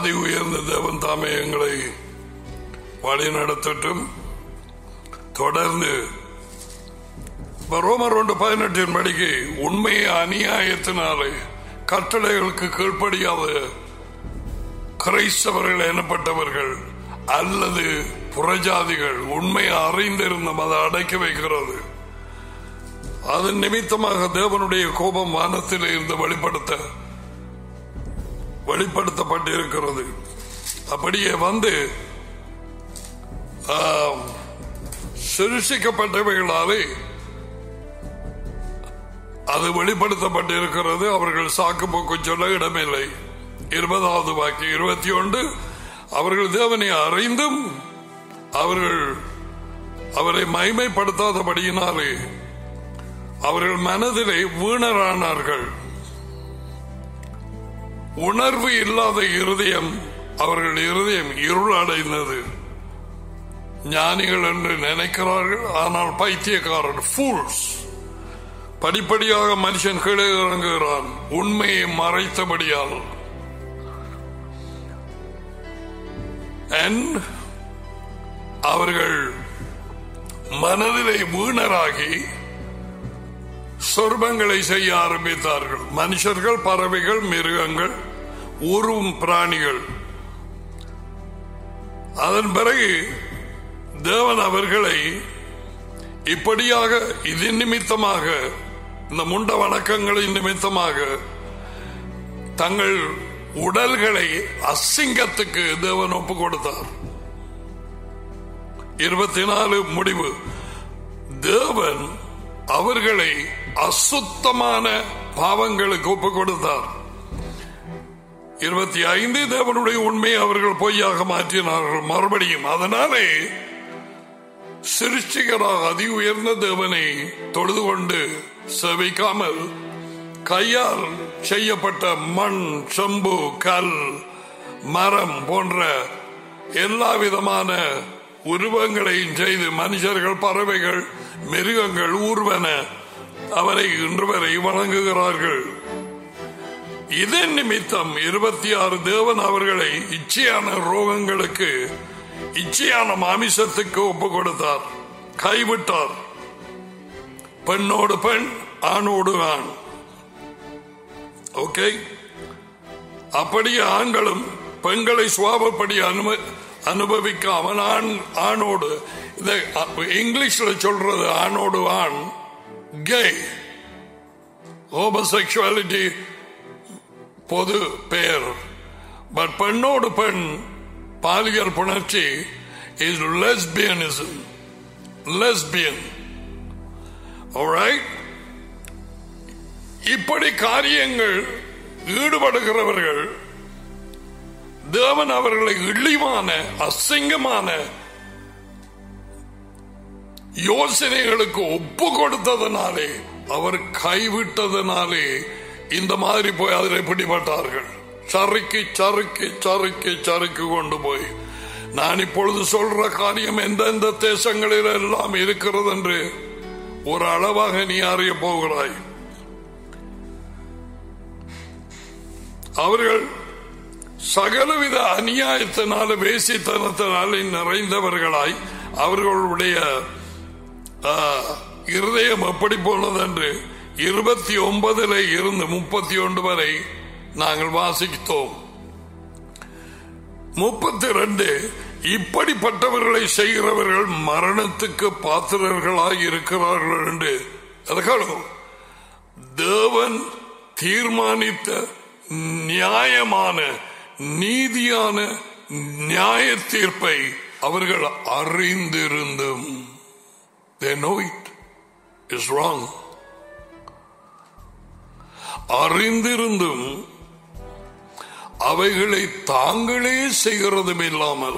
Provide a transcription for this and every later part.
அதி உயர்ந்த தேவன் தாமே எங்களை வழி நடத்தட்டும் தொடர்ந்து இப்ப ரோமர் ஒன்று பதினெட்டின் படிக்கு உண்மையை அநியாயத்தினாலே கட்டளைகளுக்கு கீழ்ப்படியாத கிரைஸ்தவர்கள் எனப்பட்டவர்கள் அல்லது புறஜாதிகள் உண்மையை அறிந்திருந்த அதை அடக்கி வைக்கிறது அதன் நிமித்தமாக தேவனுடைய கோபம் வானத்தில் இருந்து வெளிப்படுத்த வெளிப்படுத்தப்பட்டிருக்கிறது அப்படியே வந்து ஆம், சிருஷிக்கப்பட்டவைகளாலே அது வெளிப்படுத்தப்பட்டிருக்கிறது அவர்கள் சாக்கு போக்கு சொல்ல இடமில்லை இருபதாவது வாக்கு இருபத்தி ஒன்று அவர்கள் தேவனை அறிந்தும் அவர்கள் அவரை மைமைப்படுத்தாதபடியினாலே அவர்கள் மனதிலே வீணரானார்கள் உணர்வு இல்லாத இருதயம் அவர்கள் இருதயம் இருள் அடைந்தது ஞானிகள் என்று நினைக்கிறார்கள் ஆனால் பைத்தியக்காரர் fools படிப்படியாக மனுஷன் கீழே இறங்குகிறான் உண்மையை மறைத்தபடியால் And அவர்கள் மனதிலே வீணராகி சொர்பங்களை செய்ய ஆரம்பித்தார்கள் மனுஷர்கள் பறவைகள் மிருகங்கள் ஊரும் பிராணிகள் அதன் பிறகு தேவன் அவர்களை இப்படியாக இது நிமித்தமாக இந்த முண்ட வணக்கங்களின் நிமித்தமாக தங்கள் உடல்களை அசிங்கத்துக்கு தேவன் ஒப்பு கொடுத்தார் இருபத்தி நாலு முடிவு தேவன் அவர்களை அசுத்தமான பாவங்களுக்கு ஒப்பு கொடுத்தார் இருபத்தி ஐந்து தேவனுடைய உண்மையை அவர்கள் பொய்யாக மாற்றினார்கள் மறுபடியும் அதனாலே சிருஷ்டிகராக அதி உயர்ந்த தேவனை தொழுது கொண்டு செவிக்காமல் கையால் செய்யப்பட்ட மண் செம்பு கல் மரம் போன்ற எல்லா விதமான உருவங்களையும் செய்து மனுஷர்கள் பறவைகள் மிருகங்கள் ஊர்வன அவரை இன்று வரை வணங்குகிறார்கள் இதன் நிமித்தம் இருபத்தி ஆறு தேவன் அவர்களை இச்சையான ரோகங்களுக்கு இச்சையான மாமிசத்துக்கு ஒப்பு கொடுத்தார் கைவிட்டார் பெண்ணோடு பெண் ஆணோடு ஆண் ஓகே அப்படியே ஆண்களும் பெண்களை சுவாபப்படி அனும அனுபவிக்காமல் ஆண் ஆணோடு இந்த இங்கிலீஷ்ல சொல்றது ஆணோடு ஆண் கே ஹோமசெக்சுவாலிட்டி பொது பெயர் பட் பெண்ணோடு பெண் பாலியல் புணர்ச்சி இஸ் லெஸ்பியனிசம் லெஸ்பியன் alright இப்படி காரியங்கள் ஈடுபடுகிறவர்கள் தேவன் அவர்களை இழிவான அசிங்கமான யோசனைகளுக்கு ஒப்பு கொடுத்ததனாலே அவர் கைவிட்டதனாலே இந்த மாதிரி போய் அதில் பிடிபட்டார்கள் சறுக்கி சறுக்கி சறுக்கி சறுக்கி கொண்டு போய் நான் இப்பொழுது சொல்ற காரியம் எந்தெந்த தேசங்களில் எல்லாம் இருக்கிறது என்று ஒரு அளவாக நீ அறிய போகிறாய் அவர்கள் சகலவித அநியாயத்தினால வேசித்தனத்தினாலே நிறைந்தவர்களாய் அவர்களுடைய ஆ, இருதயம் எப்படி போனது என்று இருபத்தி ஒன்பதுல இருந்து முப்பத்தி ஒன்று வரை நாங்கள் வாசித்தோம் முப்பத்தி ரெண்டு இப்படிப்பட்டவர்களை செய்கிறவர்கள் மரணத்துக்கு பாத்திரர்களாய் இருக்கிறார்கள் என்று அதுக்காக தேவன் தீர்மானித்த நியாயமான நீதியான நியாய தீர்ப்பை அவர்கள் அறிந்திருந்தும் they know it is wrong அறிந்திருந்தும் அவைகளை தாங்களே செய்கிறதும் இல்லாமல்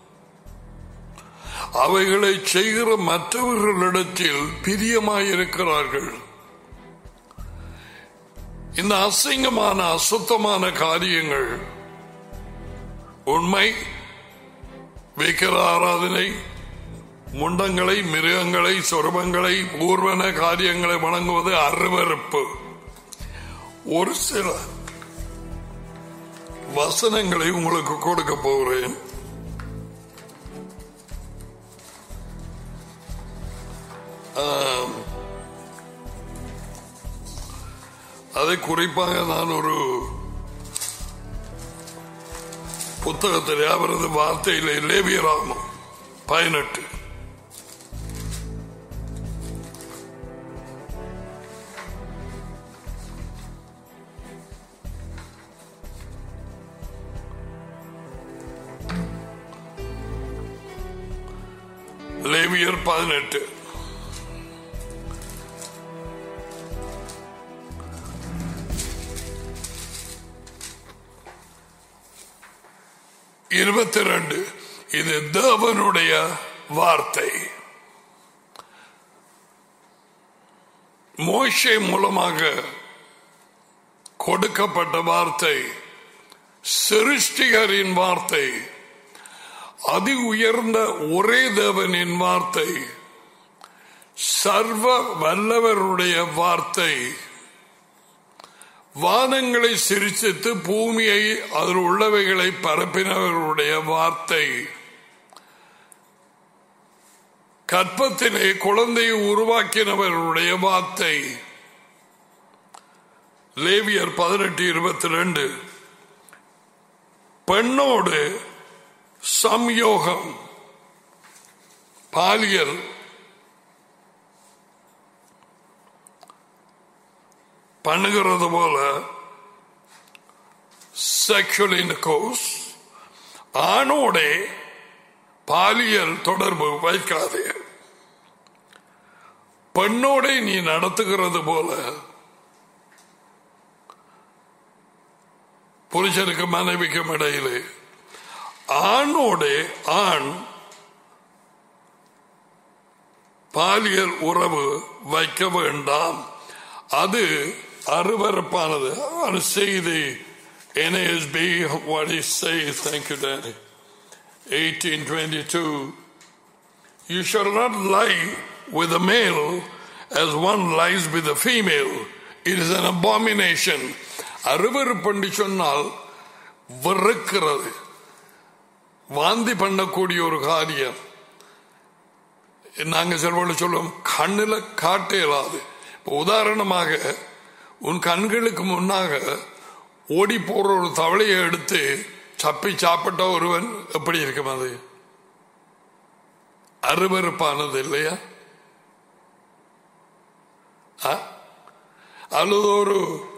அவைகளை செய்கிற மற்றவர்களிடத்தில் பிரியமாயிருக்கிறார்கள் இந்த அசிங்கமான அசுத்தமான காரியங்கள் உண்மை விக்கிர ஆராதனை முண்டங்களை மிருகங்களை சொருபங்களை ஊர்வன காரியங்களை வணங்குவது அருவருப்பு ஒரு சில வசனங்களை உங்களுக்கு கொடுக்க போகிறேன் ஆம். அதை குறிப்பாக நான் ஒரு புத்தகத்தில் அவரது வார்த்தையிலே லேவியராகும் பதினெட்டு லேவியர் பதினெட்டு இருபத்தி ரெண்டு இது தேவனுடைய வார்த்தை மோஷே மூலமாக கொடுக்கப்பட்ட வார்த்தை சிருஷ்டிகரின் வார்த்தை அதி உயர்ந்த ஒரே தேவனின் வார்த்தை சர்வ வல்லவருடைய வார்த்தை வானங்களை சிரிச்சித்து பூமியை அதில் உள்ளவைகளை பரப்பினவருடைய வார்த்தை கற்பத்திலே குழந்தையை உருவாக்கினவருடைய வார்த்தை லேவியர் பதினெட்டு இருபத்தி ரெண்டு பெண்ணோடு சம்யோகம் பாலியல் பண்ணுகிறது போல செக்ஷுவல் இன்கோர்ஸ் ஆணோட பாலியல் தொடர்பு வைக்காதே பெண்ணோட நீ நடத்துகிறது போல புருஷனுக்கு மனைவிக்கும் இடையிலே ஆணோட ஆண் பாலியல் உறவு வைக்க வேண்டாம் அது அருவறுப்பானது ஒரு செய்தி NASB, what he says, thank you, Daddy. 1822. You shall not lie with a male as one lies with a female. It is an abomination. அருவறுப்பண்டி சொன்னால் வெறுக்கிறது வாந்தி பண்ணக்கூடிய ஒரு காரியம் நாங்க செல்வம் சொல்லுவோம் கண்ணுல காட்ட இயலாது இப்போ உதாரணமாக உன் கண்களுக்கு முன்னாக ஓடி போற ஒரு தவளையை எடுத்து சப்பி சாப்பிட்ட ஒருவன் எப்படி இருக்கும் அது அருவறுப்பானது இல்லையா ஆ? அல்லது ஒரு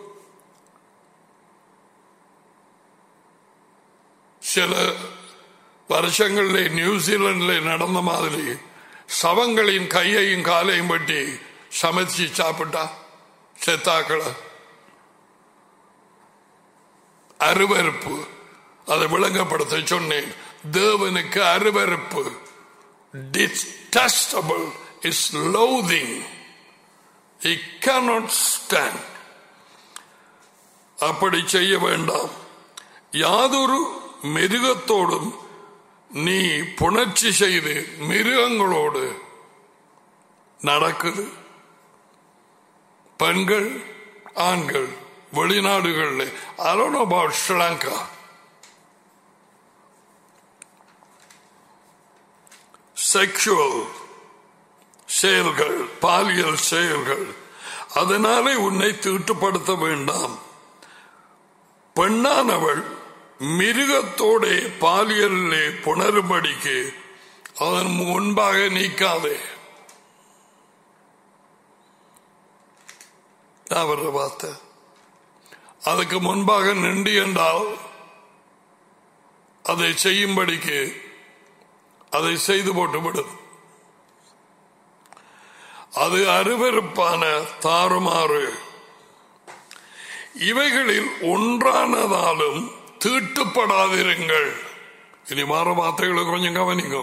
சில வருஷங்களில் நியூசிலாண்டில் நடந்த மாதிரி சவங்களின் கையையும் காலையும் பட்டி சமைச்சு சாப்பிட்டா செத்தாக்களை அருவருப்பு அதை விளங்கப்படுத்த சொன்னேன் தேவனுக்கு அருவருப்பு detestable is loathing He cannot stand. அப்படி செய்ய வேண்டாம் யாதொரு மிருகத்தோடும் நீ புணர்ச்சி செய்து மிருகங்களோடு நடக்குது பெண்கள் ஆண்கள் வெளிநாடுகளில் I don't know about Sri Lanka. Sexual செயல்கள் பாலியல் செயல்கள் அதனாலே உன்னை தீட்டுப்படுத்த வேண்டாம் பெண்ணானவள் மிருகத்தோட பாலியலிலே புணரும்படிக்கு அதன் முன்பாக நீக்காதே அவர வார்த்தை அதுக்கு முன்பாக நின்று என்றால் அதை செய்யும்படிக்கு அதை செய்து போட்டுவிடும் அது அருவருப்பான தாறுமாறு இவைகளில் ஒன்றானதாலும் தீட்டுப்படாதிருங்கள் இனி மாற வார்த்தைகளை கொஞ்சம் கவனிங்க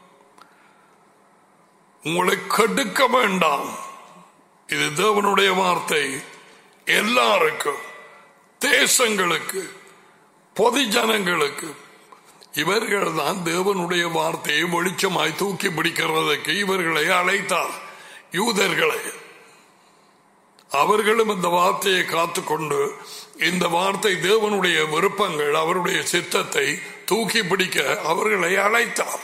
உங்களை கெடுக்க வேண்டாம் இது தேவனுடைய வார்த்தை எல்லாருக்கும் தேசங்களுக்கு பொது ஜனங்களுக்கு இவர்கள் தான் தேவனுடைய வார்த்தையை வெளிச்சமாய் தூக்கி பிடிக்கிறதுக்கு இவர்களை அழைத்தார் யூதர்களை அவர்களும் இந்த வார்த்தையை காத்துக்கொண்டு இந்த வார்த்தை தேவனுடைய விருப்பங்கள் அவருடைய சித்தத்தை தூக்கி பிடிக்க அவர்களை அழைத்தார்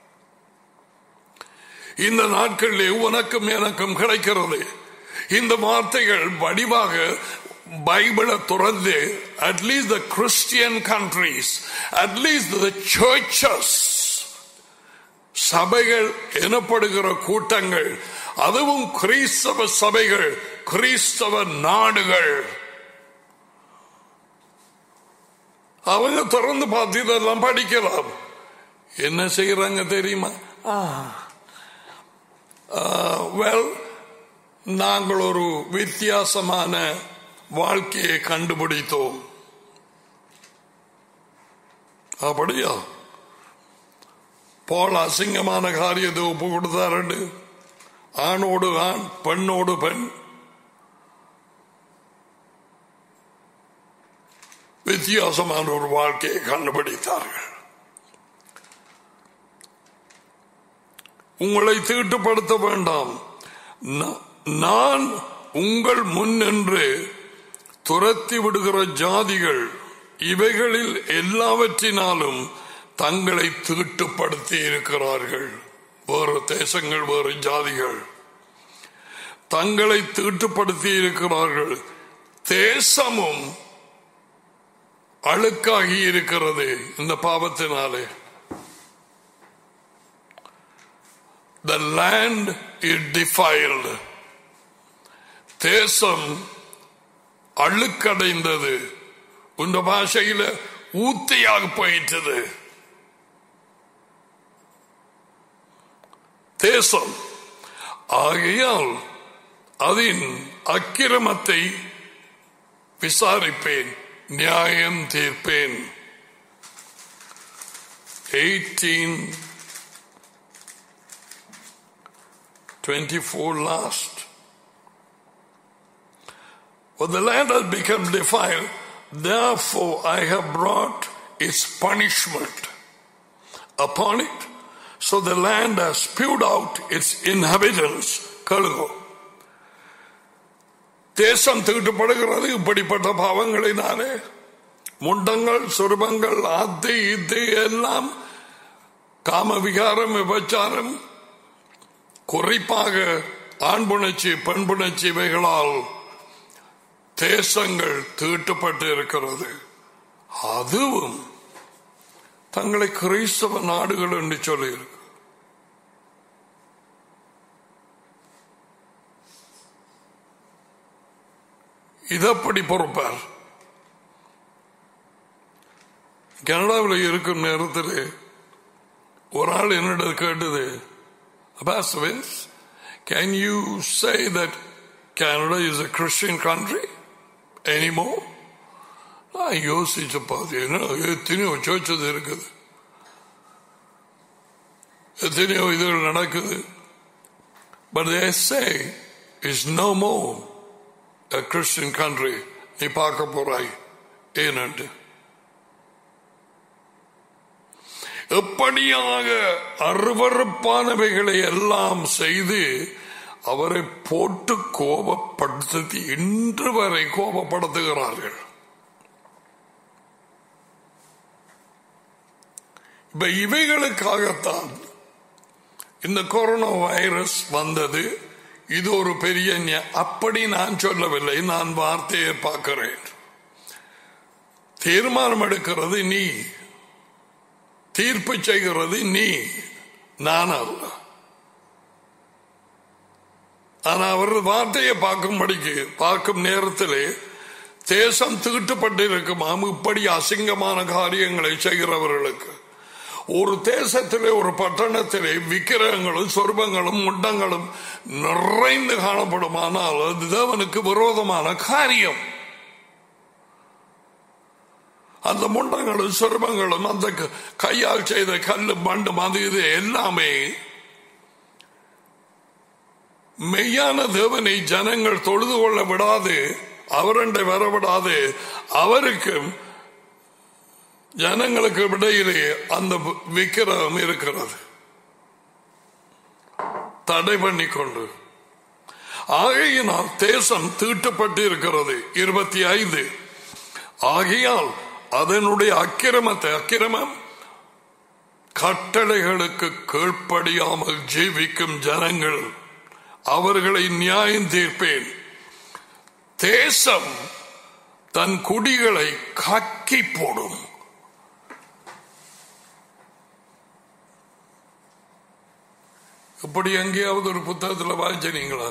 இந்த நாட்களிலே உனக்கும் எனக்கும் கிடைக்கிறது இந்த வார்த்தைகள் வடிவாக பைபிளை துறந்து at least the Christian countries at least the churches சபைகள் எனப்படுகிற கூட்டங்கள் அதுவும் கிறிஸ்தவ சபைகள் கிறிஸ்தவ நாடுகள் அவங்க திறந்து பார்த்து இதெல்லாம் படிக்கலாம் என்ன செய்யறாங்க தெரியுமா வெல் நாங்கள் ஒரு வித்தியாசமான வாழ்க்கையை கண்டுபிடித்தோம் அப்படியா போல் அசிங்கமான காரியத்தை ஒப்பு கொடுத்தாரு ஆணோடு ஆண் பெண்ணோடு பெண் வித்தியாசமான ஒரு வாழ்க்கையை கண்டுபிடித்தார்கள் உங்களை தீட்டுப்படுத்த வேண்டாம் நான் உங்கள் முன் என்று துரத்தி விடுகிற ஜாதிகள் இவைகளில் எல்லாவற்றினாலும் தங்களை தீட்டுப்படுத்தி இருக்கிறார்கள் வேறு தேசங்கள் வேறு ஜாதிகள் தங்களை தீட்டுப்படுத்தி இருக்கிறார்கள் தேசமும் அழுக்காகி இருக்கிறது இந்த பாவத்தினாலே The land is defiled. தேசம் அழுக்கடைந்தது இந்த பாஷையில ஊத்தியாக போயிட்டது தேசம் ஆகையால் அதன் அக்கிரமத்தை விசாரிப்பேன் நியாயம் தீர்ப்பேன் eighteen 24 last. For the land has become defiled, therefore I have brought its punishment upon it. So the land has spewed out its inhabitants. கழுகோ தேசம் தீட்டுப்படுகிறது இப்படிப்பட்ட பாவங்களினாலே முண்டங்கள் சுரபங்கள் அது இது எல்லாம் காம விகாரம் விபச்சாரம் குறிப்பாக ஆண் புணர்ச்சி பெண் புணர்ச்சி இவைகளால் தேசங்கள் தீட்டுப்பட்டு இருக்கிறது அதுவும் தங்களை கிறிஸ்தவ நாடுகள் என்று சொல்லியிருக்கு இதப்படி பொறுப்பார் கனடாவில் இருக்கும் நேரத்தில் ஒரு ஆள் என்னிடம் கேட்டது Pastor Vince, can you say that Canada is a Christian country anymore? நான் யோசிச்சு பார்த்தேன் எத்தனையோ சர்ச்சஸ் இருக்குது எத்தனையோ இதுகள் நடக்குது but they say is no more a Christian country நீ பார்க்க போறாய் ஏனென்று எப்படியாக அருவறுப்பானவைகளை எல்லாம் செய்து அவரை போட்டு கோபப்படுத்தி இன்று வரை கோபப்படுத்துகிறார்கள் இப்ப இவைகளுக்காகத்தான் இந்த கொரோனா வைரஸ் வந்தது இது ஒரு பெரிய அப்படி நான் சொல்லவில்லை நான் வார்த்தையை பார்க்கிறேன் தீர்மானம் எடுக்கிறது நீ தீர்ப்பு செய்கிறது நீ நான் அல்ல ஆனா அவர் வார்த்தையை பார்க்கும்படிக்கு பார்க்கும் நேரத்திலே தேசம் தீட்டுப்பட்டிருக்குமாம் இப்படி அசிங்கமான காரியங்களை செய்கிறவர்களுக்கு ஒரு தேசத்திலே ஒரு பட்டணத்திலே விக்கிரகங்களும் சொருபங்களும் முண்டங்களும் நிறைந்து காணப்படுமானால் அது தேவனுக்கு விரோதமான காரியம் அந்த முண்டங்களும் சொருபங்களும் அந்த கையால் செய்த கல்லு மண்டும் அது இது எல்லாமே மெய்யான தேவனை ஜனங்கள் தொழுது கொள்ள விடாது அவரண்டை வர விடாது அவருக்கும் ஜனங்களுக்கு இடையிலே அந்த விக்கிரகம் இருக்கிறது தடை பண்ணி கொண்டு ஆகையினால் தேசம் தீட்டப்பட்டிருக்கிறது இருபத்தி ஐந்து ஆகையால் அதனுடைய அக்கிரமத்தை அக்கிரமம் கட்டளைகளுக்கு கீழ்ப்படியாமல் ஜீவிக்கும் ஜனங்கள் அவர்களை நியாயம் தீர்ப்பேன் தேசம் தன் குடிகளை கக்கி போடும் இப்படி எங்கேயாவது ஒரு புத்தகத்தில் வாசிச்சீங்களா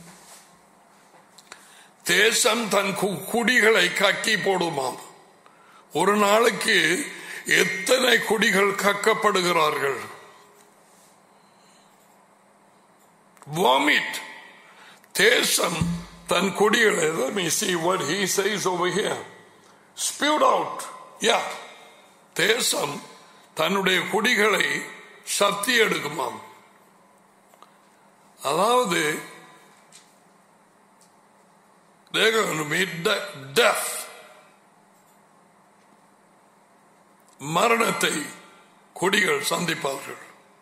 தேசம் தன் கு- குடிகளை கக்கி போடுமாம் ஒரு நாளைக்கு எத்தனை குடிகள் கக்கப்படுகிறார்கள் வாமிட் தேசம் தன் குடிகளை let me see what he says over here spewed out yeah தேசம் தன்னுடைய குடிகளை சக்தி எடுக்குமாம் அதாவது they're going to meet de- death மரணத்தை குடிகள் சந்திப்பார்கள்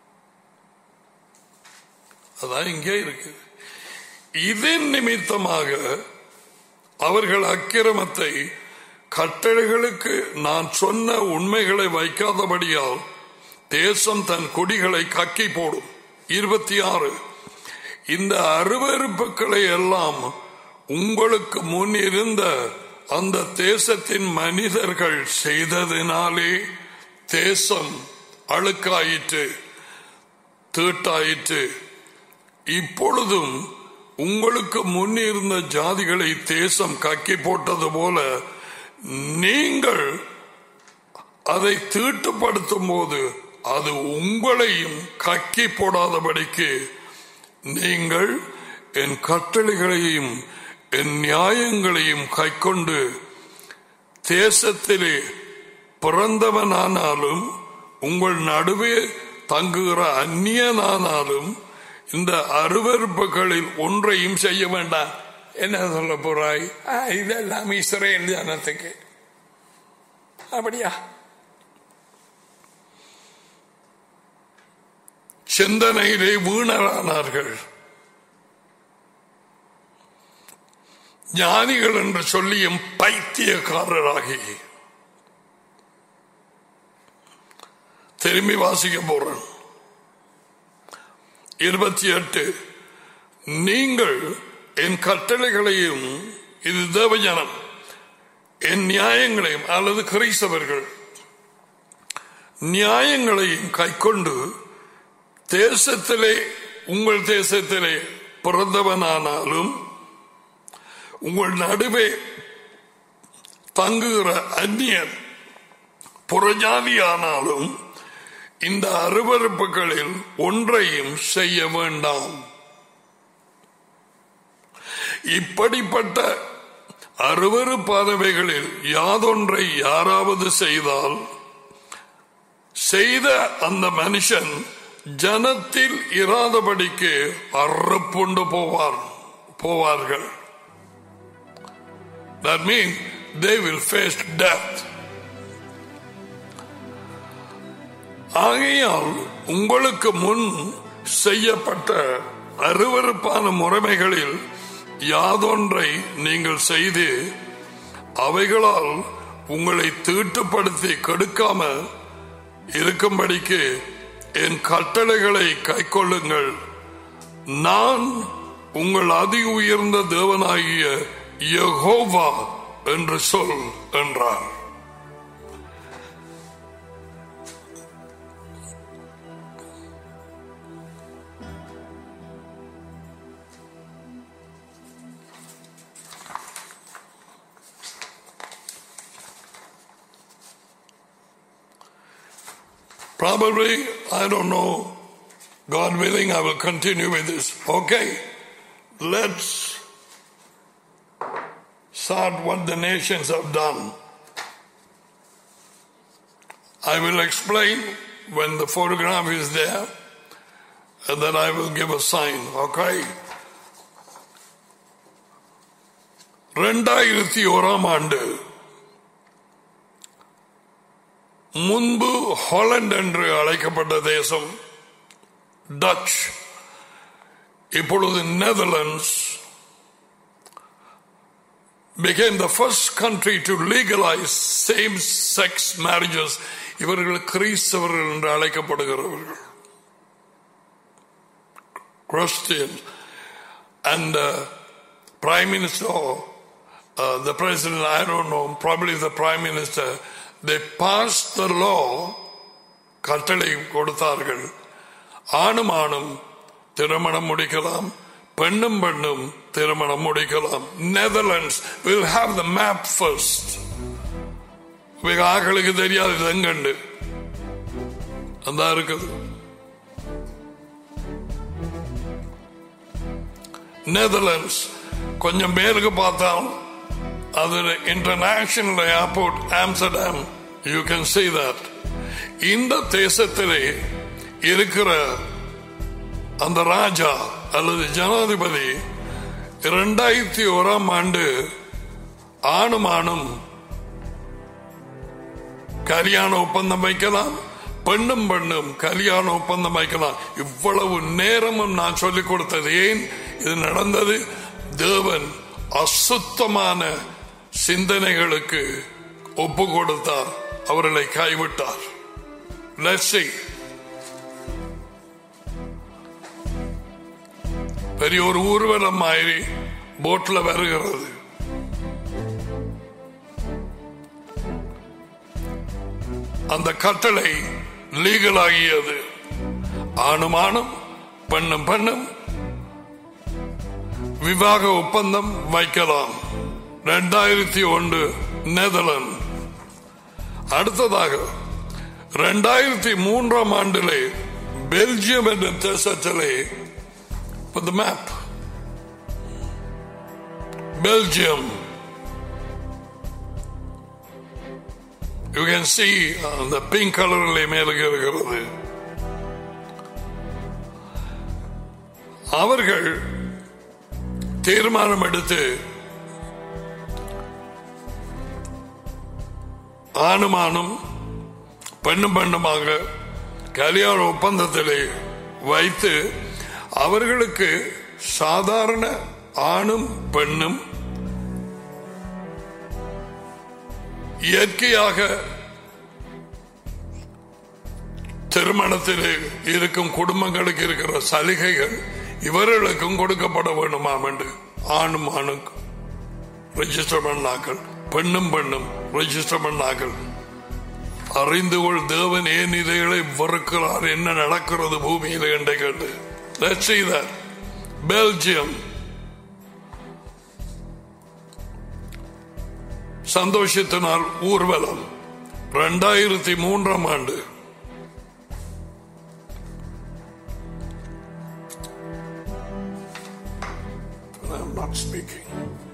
அதான் இங்கே இருக்கு இதன் நிமித்தமாக அவர்கள் அக்கிரமத்தை கட்டளைகளுக்கு நான் சொன்ன உண்மைகளை வைக்காதபடியால் தேசம் தன் கொடிகளை கக்கி போடும் இருபத்தி ஆறு இந்த அருவருப்புகளை எல்லாம் உங்களுக்கு முன் இருந்த அந்த தேசத்தின் மனிதர்கள் செய்ததினாலே தேசம் அழுக்காயிற்று தீட்டாயிற்று இப்பொழுதும் உங்களுக்கு முன் இருந்த ஜாதிகளை தேசம் கக்கி போட்டது போல நீங்கள் அதை தீட்டுப்படுத்தும் போது அது உங்களையும் கக்கி போடாதபடிக்கு நீங்கள் என் கட்டளைகளையும் என் நியாயங்களையும் கைக்கொண்டு தேசத்திலே பிறந்தவனானாலும் உங்கள் நடுவே தங்குகிற அந்நியனானாலும் இந்த அருவருப்புகளில் ஒன்றையும் செய்ய வேண்டாம் என்ன சொல்ல போறாய் ஆ, இதெல்லாம் இஸ்ரேல் ஜனத்துக்கு அப்படியா சிந்தனையிலே வீணரானார்கள் ஞானிகள் என்று சொல்லியும் பைத்தியக்காரராகி திரும்பி வாசிக்க போறேன் இருபத்தி எட்டு நீங்கள் என் கட்டளைகளையும் இது தேவஜனம் என் நியாயங்களையும் அல்லது கிறிஸ்தவர்கள் நியாயங்களையும் கைக்கொண்டு தேசத்திலே உங்கள் தேசத்திலே பிறந்தவனானாலும் உங்கள் நடுவே தங்குகிற அந்நியன் புறஜாதியானாலும் இந்த அருவருப்புகளில் ஒன்றையும் செய்ய வேண்டாம் இப்படிப்பட்ட அருவருப்பானவைகளில் யாதொன்றை யாராவது செய்தால் செய்த அந்த மனுஷன் ஜனத்தில் இராதபடிக்கு அறுப்புண்டு போவார் போவார்கள் That means they will face death. ஆகையால் உங்களுக்கு முன் செய்யப்பட்ட அருவருப்பான முறைமைகளில் யாதொன்றை நீங்கள் செய்து அவைகளால் உங்களை தீட்டுப்படுத்தி கெடுக்காம இருக்கும்படிக்கு என் கட்டளைகளை கைக்கொள்ளுங்கள் நான் உங்கள் அதி உயர்ந்த தேவனாகிய யெகோவா என்று சொல் என்றார் Probably, I don't know. God willing, I will continue with this. Okay, let's start what the nations have done. I will explain when the photograph is there, and then I will give a sign. Okay. ரெண்டாயிரத்தி ஓராம் ஆண்டு முன்பு Haaland என்று அழைக்கப்பட்ட தேசம் Dutch இப்பொழுது Netherlands became the first country to legalize same sex marriages இவர்கள் கிறிஸ்தவர்கள் என்று அழைக்கப்படுகிறவர்கள் Christians and uh, prime minister or uh, the president I don't know probably the prime minister they passed the law கட்டளை கொடுத்தார்கள் ஆணும் ஆணும் திருமணம் முடிக்கலாம் பெண்ணும் பெண்ணும் திருமணம் முடிக்கலாம் Netherlands will have the map first ஆக்களுக்கு தெரியாது இது எங்கண்டு அந்த இருக்குது நெதர்லாண்ட்ஸ் கொஞ்சம் பேருக்கு பார்த்தால் அது international airport Amsterdam you can see that இந்த தேசத்திலே இருக்கிற அந்த ராஜா அல்லது ஜனாதிபதி இரண்டாயிரத்தி ஓராம் ஆண்டு ஆணும் ஆணும் கல்யாண ஒப்பந்தம் வைக்கலாம் பெண்ணும் பெண்ணும் கல்யாண ஒப்பந்தம் வைக்கலாம் இவ்வளவு நேரமும் நான் சொல்லிக் கொடுத்தது ஏன் இது நடந்தது தேவன் அசுத்தமான சிந்தனைகளுக்கு ஒப்பு கொடுத்தார் அவர்களை கைவிட்டார் Let's see. பெரிய ஒரு ஊர்வலம் மாதிரி போட்ல வருகிறது அந்த கட்டளை லீகல் ஆகியது ஆணும் ஆணும் பெண்ணும் பெண்ணும் விவாக ஒப்பந்தம் வைக்கலாம் ரெண்டாயிரத்தி ஒன்று நெதர்லாந்து அடுத்ததாக ரெண்டாயிரத்தி மூன்றாம் ஆண்டிலே பெல்ஜியம் என்ற தேசத்திலே the map Belgium you can see அந்த பிங்க் கலரில் மேலுக்கு இருக்கிறது அவர்கள் தீர்மானம் எடுத்து ஆணும் ஆணும் பெண்ணும் பெண்ணுமாக கல்யாண ஒப்பந்தத்திலே வைத்து அவர்களுக்கு சாதாரண ஆணும் பெண்ணும் இயற்கையாக திருமணத்தில் இருக்கும் குடும்பங்களுக்கு இருக்கிற சலுகைகள் இவர்களுக்கும் கொடுக்கப்பட வேண்டுமாம் என்று ஆணும் ஆணுக்கும் ரெஜிஸ்டர் பண்ணாக்கள் பெண்ணும் பெண்ணும் ரெஜிஸ்டர் பண்ணாக்கள் அறிந்து கொள் தேவன் ஏன் இதைகளை வெறுக்கிறார் என்ன நடக்கிறது பூமியில் என்று கேட்டு Let's see that. Belgium. சந்தோஷத்தினால் ஊர்வலம் ரெண்டாயிரத்தி மூன்றாம் ஆண்டு I'm not speaking.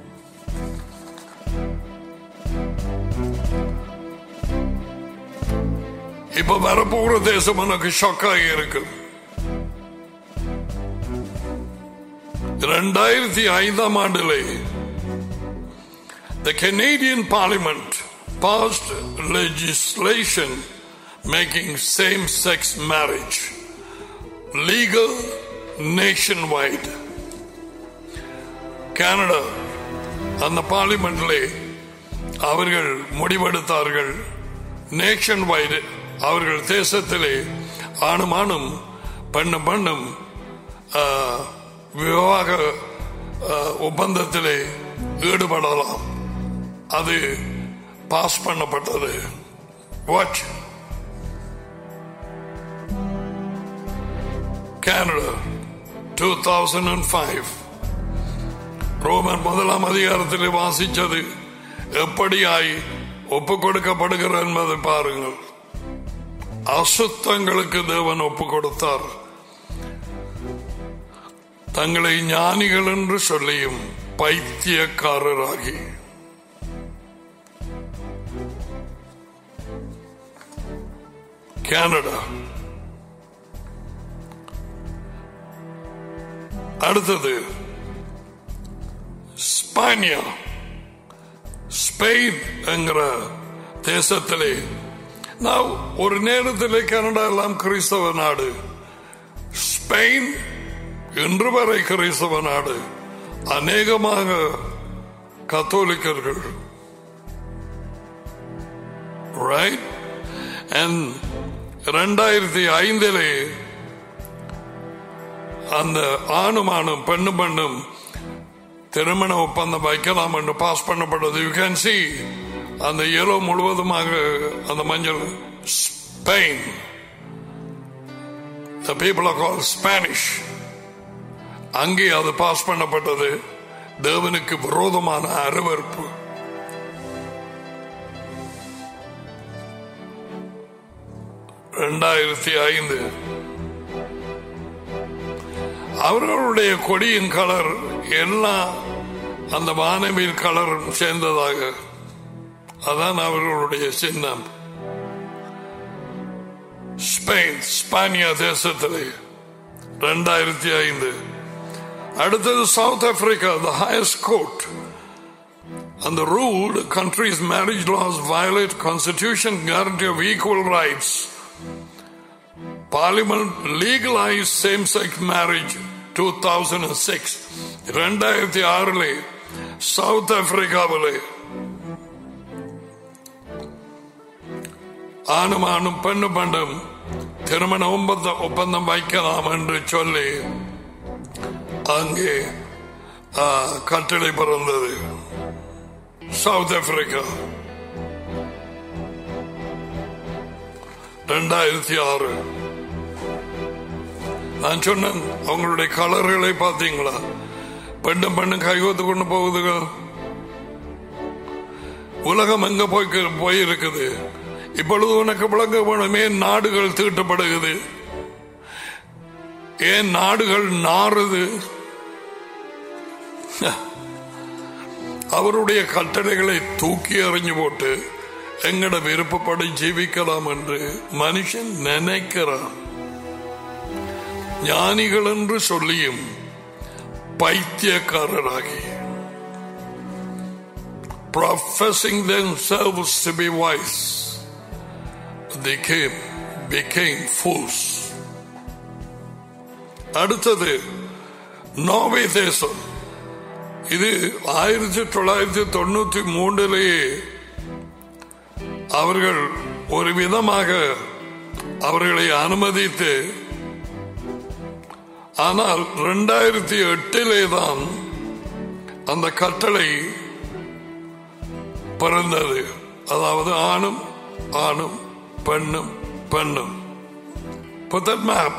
இப்ப வரப்போகிற தேசம் எனக்கு ஷாக்காக இருக்கு இரண்டாயிரத்தி ஐந்தாம் ஆண்டிலே The Canadian Parliament passed legislation making same-sex marriage legal nationwide. Canada அந்த பார்லிமெண்ட்லே அவர்கள் முடிவெடுத்தார்கள் நேஷன் வைடு அவர்கள் தேசத்திலே ஆணும் ஆணும் பெண்ணும் பெண்ணும் விவாக ஒப்பந்தத்திலே ஈடுபடலாம் அது பாஸ் பண்ணப்பட்டது watch Canada two thousand and five Roman முதலாம் அதிகாரத்தில் வாசிச்சது எப்படியாய் ஒப்பு கொடுக்கப்படுகிற என்பதை பாருங்கள் அசுத்தங்களுக்கு தேவன் ஒப்பு கொடுத்தார் தங்களை ஞானிகள் என்று சொல்லியும் பைத்தியக்காரராகி கனடா அடுத்தது ஸ்பானியா ஸ்பெயின் என்கிற தேசத்திலே நான் ஒரு நேரத்திலே கனடா எல்லாம் கிறிஸ்தவ நாடு ஸ்பெயின் இன்று வரை கிறிஸ்தவ நாடு அநேகமாக கத்தோலிக்கர்கள் ரைட் அண்ட் ரெண்டாயிரத்தி ஐந்திலே அந்த ஆணும் ஆணும் பெண்ணு பெண்ணும் திருமண ஒப்பந்தம் வைக்கலாம் என்று பாஸ் பண்ணப்பட்டது யூ கேன் சி அந்த எலோ முழுவதுமாக அந்த மஞ்சள் Spain the people are called Spanish அங்கே அது பாஸ் பண்ணப்பட்டது தேவனுக்கு விரோதமான அருவறுப்பு ரெண்டாயிரத்தி ஐந்து அவர்களுடைய கொடியின் கலர் எல்லாம் அந்த வானவில் கலர் சேர்ந்ததாக அதான் அவர்களுடைய சின்னம் ஸ்பெயின் ஸ்பானியா தேசத்திலே ரெண்டாயிரத்தி ஐந்து அடுத்தது south Africa the highest court அந்த rule country's marriage laws violate constitution guarantee of equal rights parliament legalized same-sex marriage 2006 ரெண்டாயிரத்தி ஆறிலே சவுத் ஆப்பிரிக்காவிலே ஆணும் ஆணும் பெண்ணு பெண்ணும் திருமண ஒப்பந்த ஒப்பந்தம் வைக்கலாம் என்று சொல்லி அங்கே ஆ, கட்டளை பிறந்தது சவுத் ஆப்பிரிக்கா ரெண்டாயிரத்தி ஆறு நான் சொன்னேன் அவங்களுடைய கலர்களை பார்த்தீங்களா பெண்ணும் பெண்ணும் கைகோத்து கொண்டு போகுதுங்க உலகம் எங்க போய் போயிருக்குது இப்பொழுது உனக்கு விளங்க வேணுமே நாடுகள் தீட்டப்படுகிறது ஏன் நாடுகள் நாறுது அவருடைய கட்டளைகளை தூக்கி எறிஞ்சு போட்டு எங்கட விருப்பப்படி ஜீவிக்கலாம் என்று மனுஷன் நினைக்கிறான் ஞானிகள் என்று சொல்லியும் பைத்தியக்காரராகி professing themselves to be wise they came became fools அடுத்தது நோவே தேசம் இது ஆயிரத்தி தொள்ளாயிரத்தி தொண்ணூத்தி மூன்றிலேயே அவர்கள் ஒரு விதமாக அவர்களை அனுமதித்து ஆனால் இரண்டாயிரத்தி எட்டிலே தான் அந்த கட்டளை பிறந்தது அதாவது ஆணும் ஆணும் பெண்ணும் பெண்ணும் Put that map.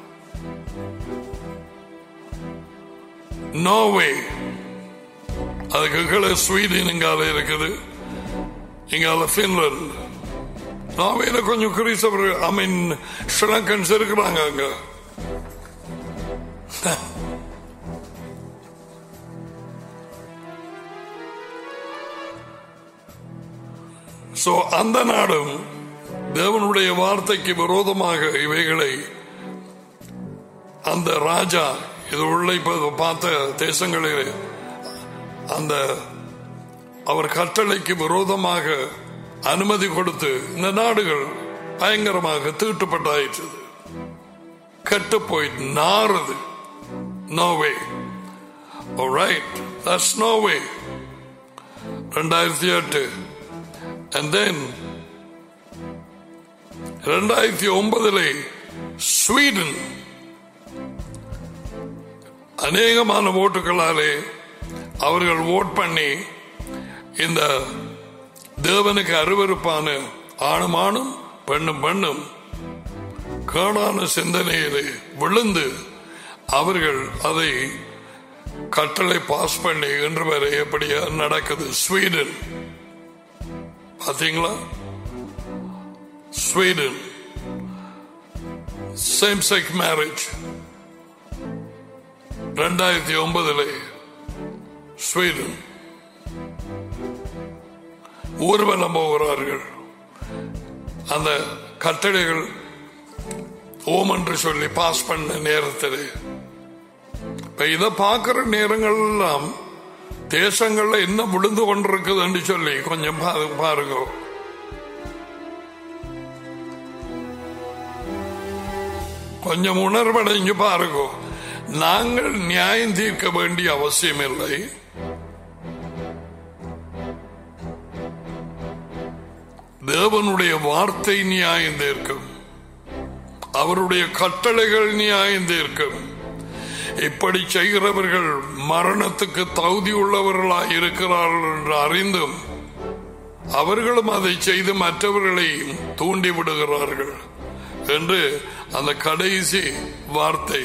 நோவே அதுக்கு கீழே ஸ்வீடன் இங்கால இருக்குது இங்கால பின்லாந்து நாவேல கொஞ்சம் கிறிஸ்தவர் ஐ மீன் ஸ்ரீலங்கன்ஸ் இருக்கிறாங்க அங்க சோ அந்த நாடும் தேவனுடைய வார்த்தைக்கு விரோதமாக இவைகளை அந்த ராஜா இது உள்ள இப்ப பார்த்த தேசங்களில் அந்த அவர் கட்டளைக்கு விரோதமாக அனுமதி கொடுத்து இந்த நாடுகள் பயங்கரமாக தீட்டுப்பட்டாயிற்று கெட்டு போய் நாறுது நோவே ரைட் தட்ஸ் நோவே ரெண்டாயிரத்தி எட்டு அண்ட் தென் ரெண்டாயிரத்தி ஒன்பதிலே ஸ்வீடன் அநேகமான ஓட்டுகளாலே அவர்கள் ஓட் பண்ணி இந்த தேவனுக்கு அருவருப்பான ஆணும் ஆணும் பெண்ணும் பெண்ணும் கேடான சிந்தனையிலே விழுந்து அவர்கள் அதை கட்டளை பாஸ் பண்ணி இன்று வரை எப்படியா நடக்குது ஸ்வீடன் பாத்தீங்களா ஸ்வீடன் சேம் செக் மேரேஜ் ரெண்டாயிரத்தி ஒன்பதுல ஸ்வீடன் ஊர்வலம் போகிறார்கள் அந்த கட்டளைகள் ஓம் என்று சொல்லி பாஸ் பண்ண நேரத்தில் இப்ப இதை பார்க்கிற நேரங்கள் எல்லாம் தேசங்கள்ல என்ன விழுந்து கொண்டிருக்குதுன்னு சொல்லி கொஞ்சம் பா- பாருங்க கொஞ்சம் உணர்வடைஞ்சு பாருங்க நாங்கள் நியாயம் தீர்க்க வேண்டிய அவசியம் இல்லை தேவனுடைய வார்த்தை நியாயம் தீர்க்கும் அவருடைய கட்டளைகள் நியாயம் தீர்க்கும் இப்படி செய்கிறவர்கள் மரணத்துக்கு தகுதி உள்ளவர்களாய் இருக்கிறார்கள் என்று அறிந்தும் அவர்களும் அதை செய்து மற்றவர்களை தூண்டி விடுகிறார்கள் என்று அந்த கடைசி வார்த்தை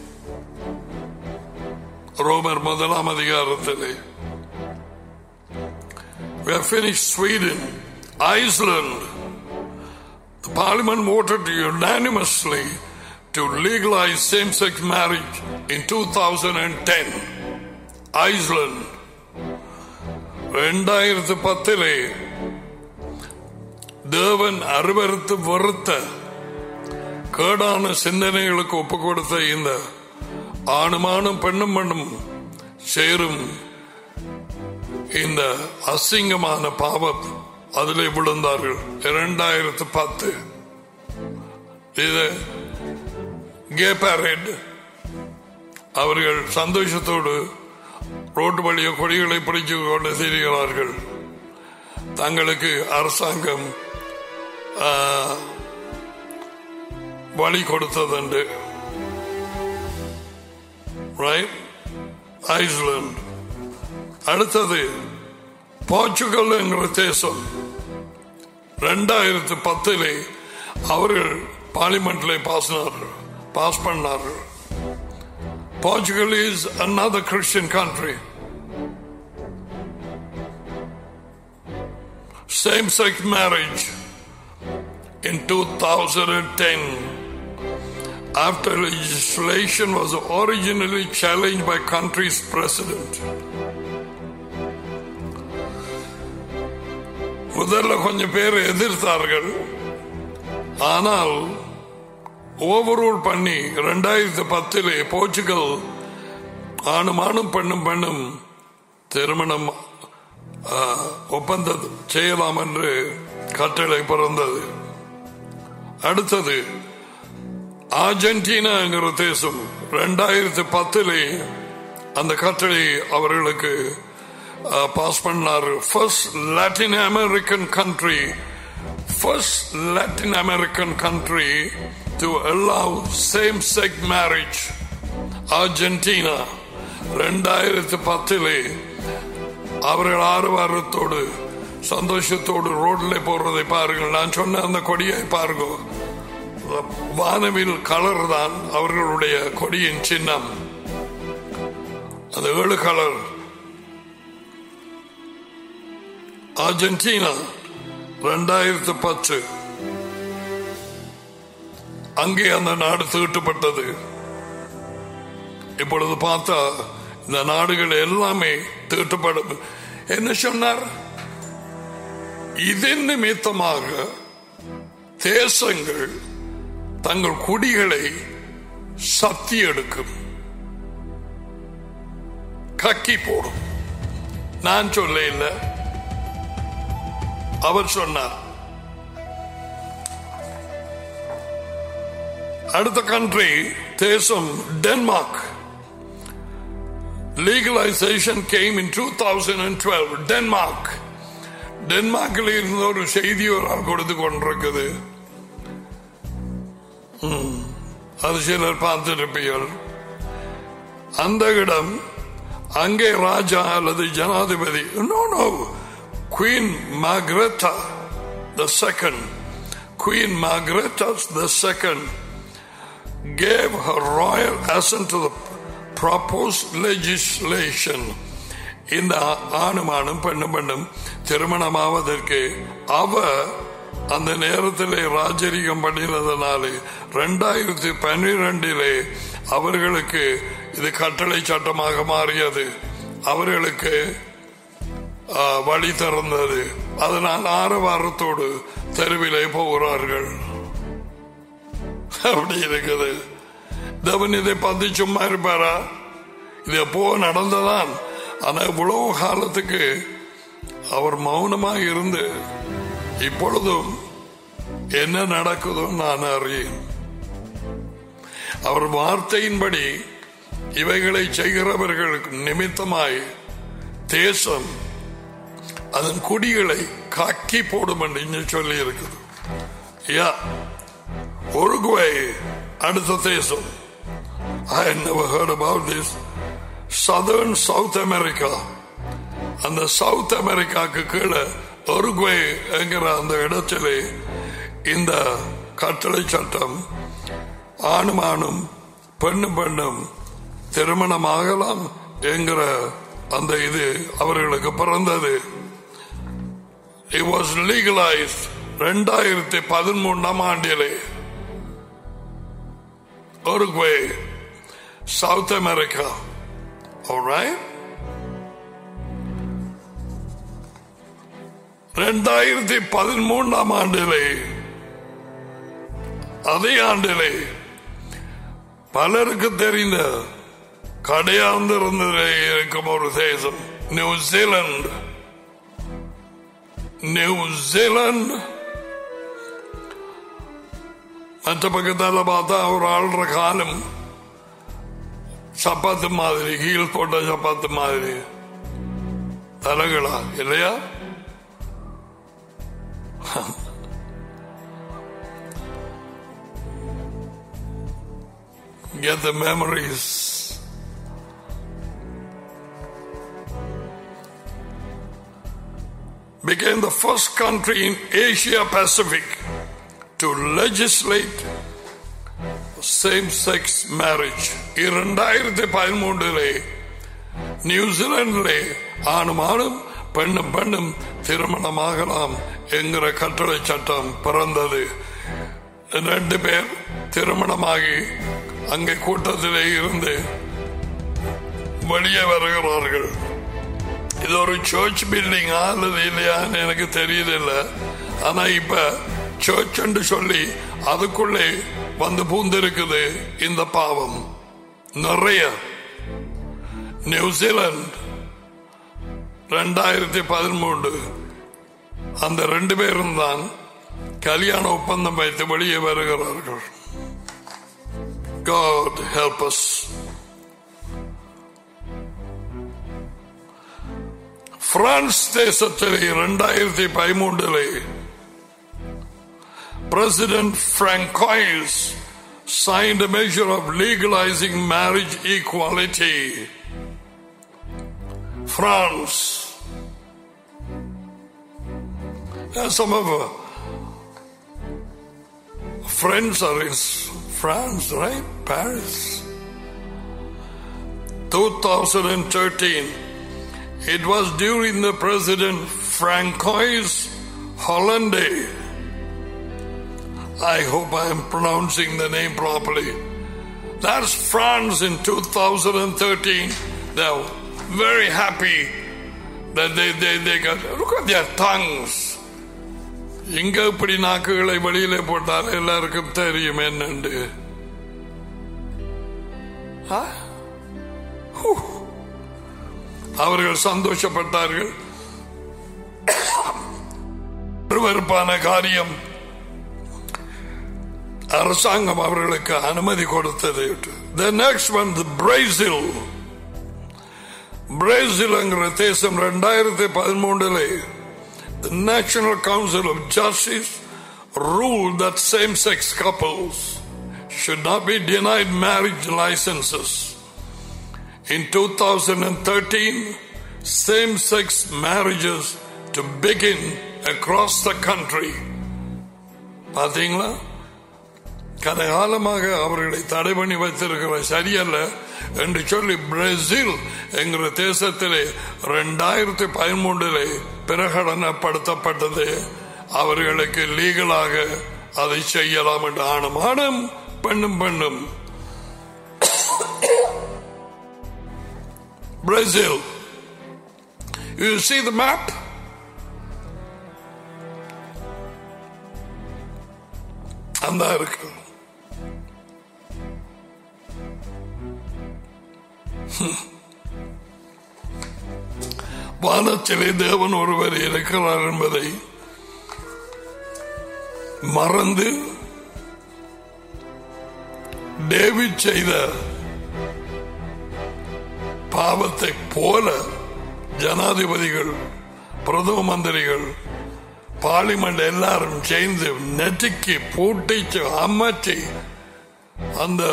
ரோமர் முதலாம் அதிகாரத்திலே We have finished Sweden, Iceland. The parliament voted unanimously to legalize same-sex marriage in 2010. Iceland. ரெண்டாயிரத்து பத்திலே தேவன் அருவறுத்து வெறுத்த கேடான சிந்தனைகளுக்கு ஒப்பு கொடுத்த இந்த ஆணுமானும் பெண்ணும் பெண்ணும் சேரும் இந்த அசிங்கமான பாவம் அதிலே விழுந்தார்கள் இரண்டாயிரத்து பத்து இது கேபாரெட் அவர்கள் சந்தோஷத்தோடு ரோட்டு வழிய கொடிகளை பிடிச்சு கொண்டு திரிகிறார்கள் தங்களுக்கு அரசாங்கம் ஆ, வழி கொடுத்ததுண்டு ரைட் ஐஸ்லாந்து அடுத்தது போர்ச்சுகல் என்கிற தேசம் ரெண்டாயிரத்து பத்திலே அவர்கள் பார்லிமெண்ட்ல பாசினார்கள் பாஸ் பண்ணார்கள் Portugal is another Christian country. Same sex marriage in 2010 after legislation was originally challenged by country's president. முதல்ல கொஞ்சம் பேர் எதிர்த்தார்கள் ஆனால் ஓவரூல் பண்ணி ரெண்டாயிரத்தி பத்திலே போர்ச்சுகல் ஆணும் ஆணும் பெண்ணும் பெண்ணும் திருமணம் ஆ, ஒப்பந்தம் செய்யலாம் என்று கட்டளை பிறந்தது அடுத்தது அர்ஜென்டினாங்கிற தேசம் ரெண்டாயிரத்தி பத்திலே அந்த கட்டளை அவர்களுக்கு பாஸ் பண்ணார் first Latin American country first Latin American country to allow same sex marriage Argentina ரெண்டாயிரத்தி பத்திலே அவர்கள் ஆரவாரத்தோடு சந்தோஷத்தோடு ரோட்ல போறதை பாருங்கள் நான் சொன்ன அந்த கொடியை பாருங்க வானவில் கலர் தான் அவர்களுடைய கொடியின் சின்னம் அந்த ஏழு கலர் அர்ஜென்டினா ரெண்டாயிரத்து பத்து அங்கே அந்த நாடு தீட்டப்பட்டது இப்பொழுது பார்த்தா இந்த நாடுகள் எல்லாமே தீட்டப்படும் என்ன சொன்னார் இதன் நிமித்தமாக தேசங்கள் தங்கள் குடிகளை சத்தி எடுக்கும் கக்கி போடும் நான் சொல்ல இல்லை அவர் சொன்னார் அடுத்த கண்ட்ரி தேசம் Denmark legalization came in two thousand and twelve Denmark டென்மார்க்கில் இருந்த ஒரு செய்தி ஒரு ஆள் கொடுத்து கொண்டிருக்குது ம், அது சிலர் பார்த்திருப்பீர்கள் அந்த இடம் அங்கே ராஜா அல்லது ஜனாதிபதி no no queen Margrethe the second queen Margrethe the second gave her royal assent to the proposed legislation இந்த ஆணுமானும் பெண்ணும் பெண்ணும் திருமணமாவதற்கு அவ அந்த நேரத்திலே ராஜரிகம் பண்ணினதனாலே ரெண்டாயிரத்தி பன்னிரெண்டிலே அவர்களுக்கு இது கட்டளை சட்டமாக மாறியது அவர்களுக்கு ஆ, வழி திறந்தது அதனால் ஆரவாரத்தோடு தெருவிலே போகிறார்கள் அப்படி இருக்குது தேவன் இதை பார்த்து சும்மா இருப்பாரா இது எப்போ நடந்ததான் ஆனா இவ்வளவு காலத்துக்கு அவர் மௌனமாக இருந்து இப்பொழுதும் என்ன நடக்குதோ நான் அறியேன் அவர் வார்த்தையின்படி இவைகளை செய்கிறவர்களுக்கு நிமித்தமாய் தேசம் அதன் குடிகளை கக்கி போடும் என்று இங்க சொல்லி இருக்குது யா உருகுவே அடுத்த தேசம் I had never heard about this. Southern South America. அந்த சவுத் அமெரிக்காக்கு கீழே ஒருகுவே என்கிற அந்த இடத்திலே இந்த கட்டளை சட்டம் ஆணும் ஆணும் பெண்ணும் பெண்ணும் திருமணமாகலாம் என்கிற அந்த இது அவர்களுக்கு பிறந்தது It was legalized ரெண்டாயிரத்தி பதிமூன்றாம் ஆண்டிலே Uruguay, South America. All right? ரெண்டாயிரத்தி பதிமூன்றாம் ஆண்டிலே அதே ஆண்டிலே பலருக்கு தெரிந்த கடையாந்திருந்ததிலே இருக்கும் ஒரு தேசம் நியூசிலாந்து நியூசிலாந்து மற்ற பக்கத்தால பார்த்தா அவர் ஆள்ற காலம் சப்பாத்து மாதிரி ஹீல் போட்ட சப்பாத்து மாதிரி தலைகளா இல்லையா Get the memories. Became the first country in Asia Pacific to legislate same-sex marriage. இரண்டாயிரத்தி பதிமூன்றிலே நியூசிலாந்திலே ஆணும் ஆணும் பெண்ணும் பெண்ணும் திருமணமாகலாம் என்கிற கட்டளை சட்டம் பிறந்தது ரெண்டு பேர் திருமணமாகி அங்கே கூட்டத்திலே இருந்து வெளியே வருகிறார்கள் இது ஒரு சர்ச் பில்டிங் அல்லது இல்லையான்னு எனக்கு தெரியல ஆனா இப்ப சர்ச் என்று சொல்லி அதுக்குள்ளே வந்து பூந்திருக்குது இந்த பாவம் நிறைய நியூசிலாந்து ரெண்டாயிரத்தி பதிமூன்று அந்த ரெண்டு பேரும் தான் கல்யாண ஒப்பந்தம் வைத்து வெளியே வருகிறார்கள் God help us. பிரான்ஸ் தேசத்திலே இரண்டாயிரத்தி பதிமூன்றிலே President Francois signed a measure of legalizing marriage equality. France. And some of our friends are in France, right? Paris. 2013. It was during the President Francois Hollande. I hope I am pronouncing the name properly. That's France in 2013. They're very happy that they, they, they got, look at their tongues. இங்க இப்படி நாக்குகளை வெளியில போட்டால் எல்லாருக்கும் தெரியும் என்னண்டு ஆ? Who. அவர்கள் சந்தோஷப்பட்டார்கள் வெறுப்பான காரியம் அரசாங்கம் அவர்களுக்கு அனுமதி கொடுத்தது The next one, the Brazil. பிரேசில்ங்கிற தேசம் ரெண்டாயிரத்தி பதிமூன்றிலே The National Council of Justice ruled that same-sex couples should not be denied marriage licenses. In 2013, same-sex marriages to begin across the country. பாத்தீங்களா கனகாலமாக அவர்களை தடை பண்ணி வைத்திருக்கிற சரியல்ல என்று சொல்லி பிரேசில் என்கிற தேசத்திலே இரண்டாயிரத்தி பதிமூன்றிலே பிரகடனப்படுத்தப்பட்டது அவர்களுக்கு லீகலாக அதை செய்யலாம் என்று ஆணும் ஆணும் பெண்ணும் பெண்ணும் Brazil. You see the map? அந்த இருக்கு வானத்திலே தேவன் ஒருவர் இருக்கிறார் என்பதை மறந்து டேவிட் செய்த பாவத்தை போல ஜனாதிபதிகள் பிரதம மந்திரிகள் பார்லிமெண்ட் எல்லாரும் சேர்ந்து நெட்டிக்கு பூட்டிச்சு அமர்த்தி அந்த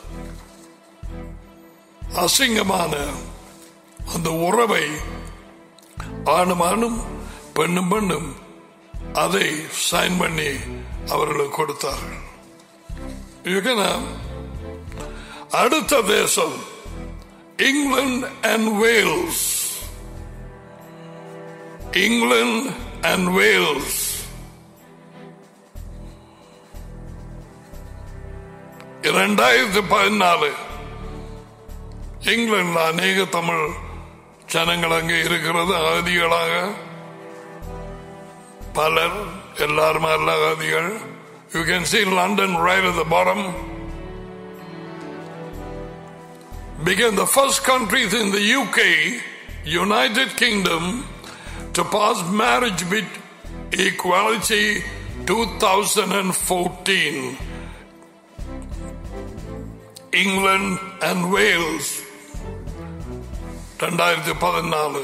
அசிங்கமான அந்த உறவை ஆணும் ஆணும் பெண்ணும் பெண்ணும் அதை சைன் பண்ணி அவர்களுக்கு கொடுத்தார்கள் இதுக்கு அடுத்த தேசம் England and Wales England and Wales இரண்டாயிரத்தி பதினாலு இங்கிலாந்துல அநேக தமிழ் ஜனங்கள் அங்கே இருக்கிறது அகதிகளாக பலர் எல்லாரும் அல்ல அகதிகள் you can see London right at the bottom became the first countries in the UK, United Kingdom, to pass marriage with equality 2014. England and Wales. ரெண்டாயிரத்தி பதினாலு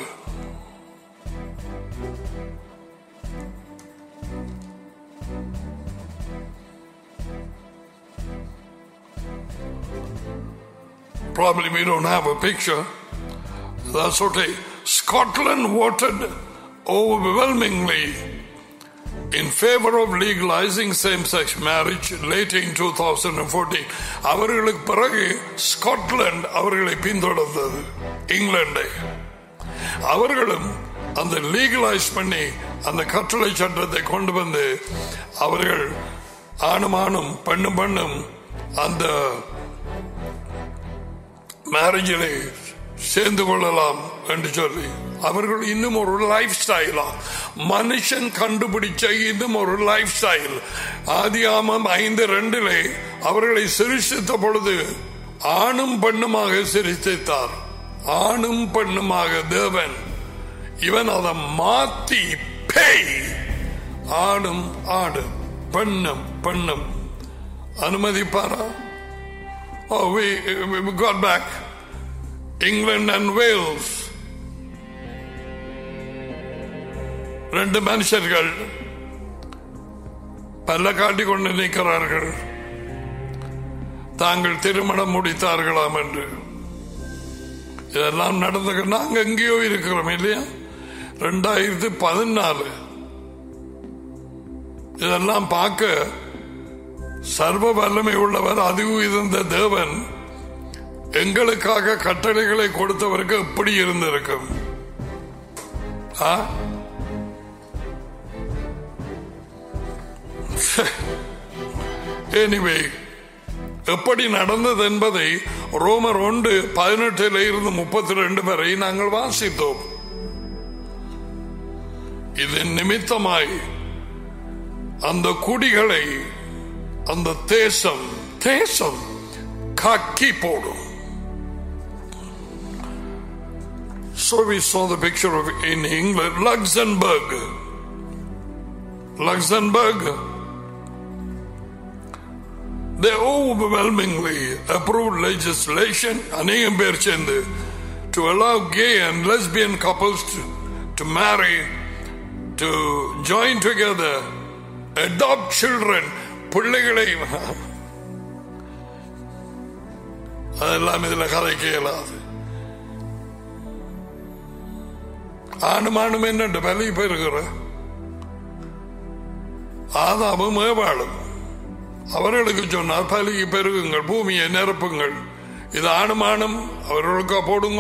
Probably we don't have a picture. That's okay. Scotland voted overwhelmingly in favor of legalizing same-sex marriage late in 2014. அவர்களுக்கு பிறகு Scotland அவர்களை பின்தொடர்ந்தது இங்கிலாண்டை அவர்களும் அந்த legalise பண்ணி அந்த கட்டளை சட்டத்தை கொண்டு வந்து அவர்கள் ஆணும் ஆணும் பெண்ணும் பெண்ணும் அந்த மேரேஜிலே சேர்ந்து கொள்ளலாம் என்று சொல்லி அவர்கள் இன்னும் ஒரு லைஃப் ஸ்டைலா மனுஷன் கண்டுபிடிச்ச இன்னும் ஒரு லைஃப் ஸ்டைல் ஆதியாமம் ஐந்து ரெண்டிலே அவர்களை சிருஷ்டித்த பொழுது ஆணும் பெண்ணுமாக சிருஷ்டித்தார் ஆணும் பெண்ணுமாக தேவன் இவன் அதை மாத்தி பேய் ஆடும் ஆடு பெண்ணும் பெண்ணும் அனுமதிப்பாரா Oh, we, we got back. England and Wales. ரெண்டு மனுஷர்கள் பல்ல காட்டிக் கொண்டு நிற்கிறார்கள் தாங்கள் திருமணம் முடித்தார்களாம் என்று இதெல்லாம் நடந்த நாங்க எங்கேயோ இருக்கிறோம் இல்லையா ரெண்டாயிரத்தி பதினாலு இதெல்லாம் பார்க்க சர்வ வல்லமை உள்ளவர் அது உயர்ந்த தேவன் எங்களுக்காக கட்டளைகளை கொடுத்தவருக்கு எப்படி இருந்திருக்கும் எனிவே எப்படி நடந்தது என்பதை ரோமர் ஒன்று பதினெட்டில் இருந்து முப்பத்தி ரெண்டு வரை நாங்கள் வாசித்தோம் இதன் நிமித்தமாய் அந்த குடிகளை அந்த தேசம் தேசம் கக்கி போடும் So we saw the picture of in England, Luxembourg. Luxembourg. They overwhelmingly approved legislation, அநேகம் பேர் சேர்ந்து to allow gay and lesbian couples to, to marry, to join together, adopt children, பிள்ளைகளை அதெல்லாம் இதுல கதைக்க இயலாது ஆணுமானும் என்ன பலி பெறுகிற ஆதாமும் ஏவாளும் அவர்களுக்கு சொன்னார் பலி பெருகுங்கள் பூமியை நிரப்புங்கள் இது ஆணுமானும் அவர்களுக்கா போடுங்க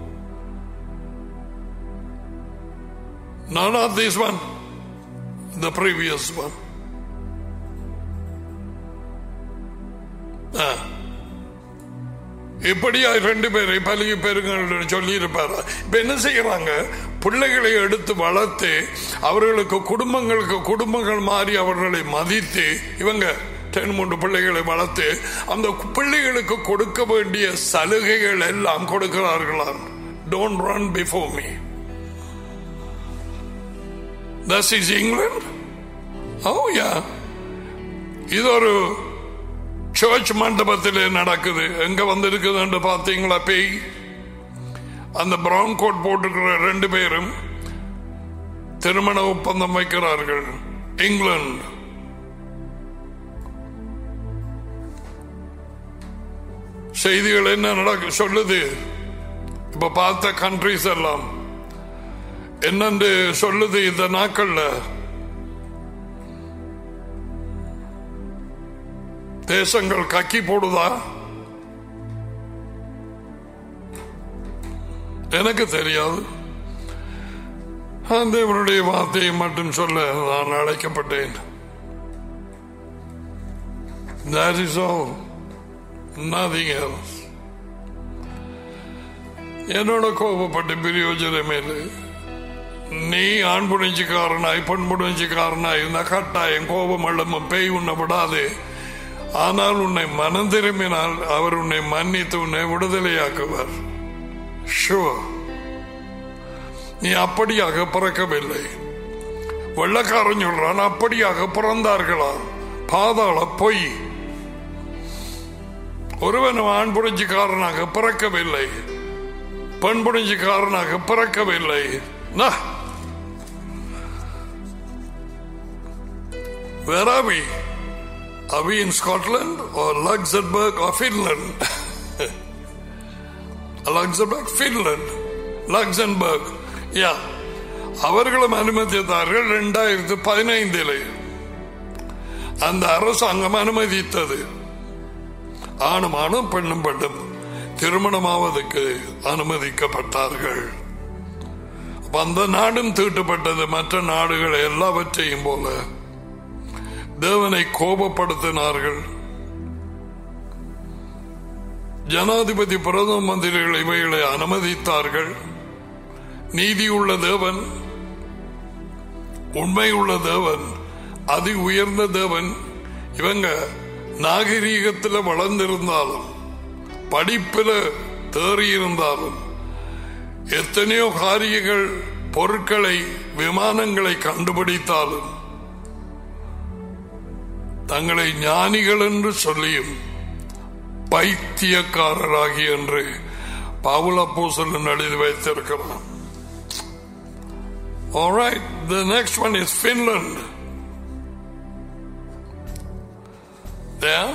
None of this one, the previous one. இப்படியா ரெண்டு பேரை பலிய பெருங்கள் சொல்லி இருப்பார் இப்ப என்ன செய்யறாங்க பிள்ளைகளை எடுத்து வளர்த்து அவர்களுக்கு குடும்பங்களுக்கு குடும்பங்கள் மாறி அவர்களை மதித்து இவங்க ரெண்டு மூன்று பிள்ளைகளை வளர்த்து அந்த பிள்ளைகளுக்கு கொடுக்க வேண்டிய சலுகைகள் எல்லாம் கொடுக்கிறார்களாம் don't run before me thus is England oh yeah இது ஒரு சர்ச் மண்டபத்தில் நடக்குது எங்க வந்திருக்குதுன்னு பாத்தீங்களா பேய் அந்த பிரவுன் கோட் போட்டுக்கிற ரெண்டு பேரும் திருமண ஒப்பந்தம் வைக்கிறார்கள் இங்கிலாந்து செய்திகள் என்ன நடக்க சொல்லுது இப்ப பார்த்த கண்ட்ரிஸ் எல்லாம் என்னன்னு சொல்லுது இந்த நாட்கள்ல தேசங்கள் கக்கி போடுதா எனக்கு தெரியாது அந்த இவருடைய வார்த்தையை மட்டும் சொல்ல நான் அழைக்கப்பட்டேன் That is all. Nothing else. என்னோட கோபப்பட்டு பிரயோஜனம் இல்லை நீ ஆண் புணிஞ்சிக்காரனாய் பெண் புணிஞ்சிக்காரனாய் இந்த கட்டாயம் கோபம் எழும்ப பேய் உன்னை விடாது ஆனால் உன்னை மனம் திரும்பினால் அவர் உன்னை மன்னித்து உன்னை விடுதலையாக்குவார் ஷுவர் நீ அப்படியாக பிறக்கவில்லை வெள்ளக்காரன் சொல்றான் அப்படியாக பிறந்தார்களா பாதாள பொய் ஒருவன் ஆண் புரிஞ்சிக்காரனாக பிறக்கவில்லை பெண் புரிஞ்சிக்காரனாக பிறக்கவில்லை நா. Where are we? Are we in Scotland or Luxembourg or Finland? Luxembourg, Finland. Luxembourg. Yeah. அவர்களும் அனுமதித்தார்கள் இரண்டாயிரத்தி பதினைந்தில் அந்த அரசாங்கம் அனுமதித்தது ஆணும் ஆணும் பெண்ணும் பெண்ணும் திருமணமாவதற்கு அனுமதிக்கப்பட்டார்கள் அப்ப அந்த நாடும் தீட்டுப்பட்டது மற்ற நாடுகள் எல்லாவற்றையும் போல தேவனை கோபப்படுத்தினார்கள் ஜனாதிபதி பிரதம மந்திரிகள் இவைகளை அனுமதித்தார்கள் நீதியுள்ள தேவன் உண்மையுள்ள தேவன் அதி உயர்ந்த தேவன் இவங்க நாகரீகத்தில் வளர்ந்திருந்தாலும் படிப்பில் தேறியிருந்தாலும் எத்தனையோ காரியங்கள் பொருட்களை விமானங்களை கண்டுபிடித்தாலும் தங்களை ஞானிகள் என்று சொல்லியும் பைத்தியக்காரராகி என்று பவுல பூசல் எழுதி வைத்திருக்கிறான் All right, the next one is Finland. There?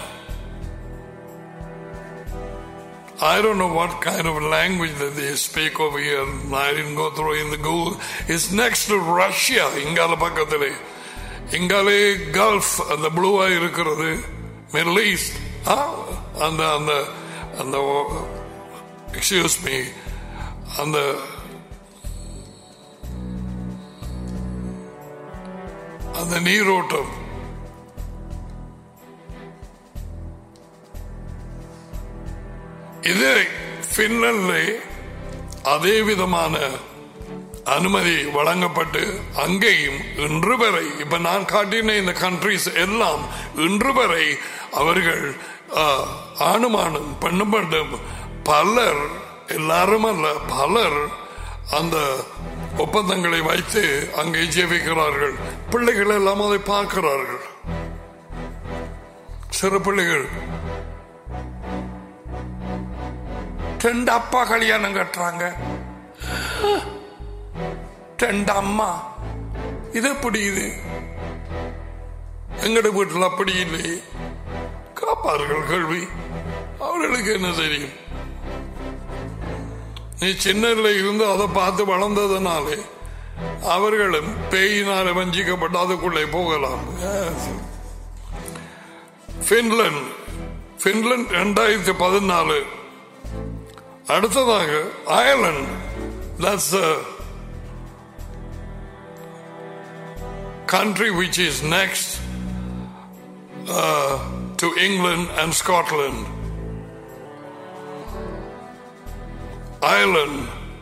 I don't know what kind of language that they speak over here. I didn't go through in the Google. It's next to Russia, இங்கால பக்கத்திலே இங்காலே gulf அந்த ப்ளூவா இருக்கிறது middle east அந்த அந்த அந்த excuse me அந்த அந்த நீரோட்டம் இது பின்லாந்திலே அதே விதமான அனுமதி வழங்கப்பட்டு அங்கேயும் இன்று வரை இப்ப நான் காட்டின இந்த கண்ட்ரிஸ் எல்லாம் இன்று வரை அவர்கள் ஆஹ், ஆணுமானும் பெண்ணும் பெண்ணும் பலர் எல்லாரும் அல்ல பலர் அந்த ஒப்பந்தங்களை வைத்து அங்கே ஜெபிக்கிறார்கள் பிள்ளைகள் எல்லாம் அதை பார்க்கிறார்கள் சிறு பிள்ளைகள் ரெண்டு அப்பா கல்யாணம் கட்டுறாங்க ரெண்டு அம்மா இது எப்படி இது எங்கட வீட்டில் அப்படி இல்லை காப்பார்கள் கேள்வி அவர்களுக்கு என்ன தெரியும் நீ சின்னல இருந்து அதை பார்த்து வளர்ந்ததுனாலே அவர்களும் பேயினால வஞ்சிக்கப்பட்டு அதுக்குள்ளே போகலாம் பின்லாந்து பின்லாந்து இரண்டாயிரத்தி பதினாலு அடுத்ததாக Ireland that's the country which is next uh, to England and Scotland. Ireland.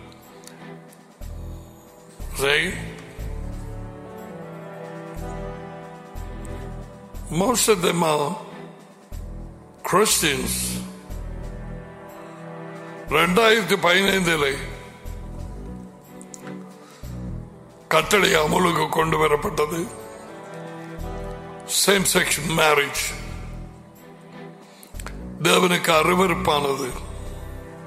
See? Most of them are Christians. ரெண்டாயிரத்தி பதினைந்தில் கட்டளை அமலுக்கு கொண்டு வரப்பட்டது சேம் செக்ஷன் மேரேஜ் தேவனுக்கு அருவருப்பானது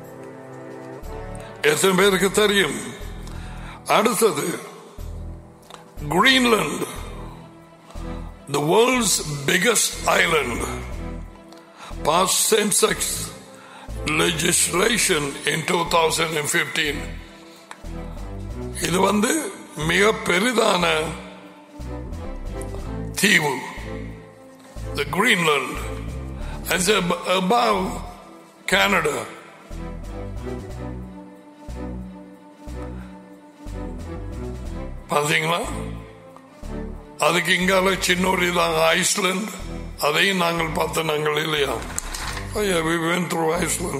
எத்தனை பேருக்கு தெரியும் அடுத்தது Greenland, the world's biggest island, passed same sex legislation in 2015. இது வந்து மிக பெரிதான தீவு the Greenland as ab- above Canada. பாத்தீங்களா அதுக்கு இங்கால சின்னொரு இதாக ஐஸ்லாந்து அதையும் நாங்கள் பார்த்த நாங்கள் இல்லையா Oh yeah, we went through Iceland.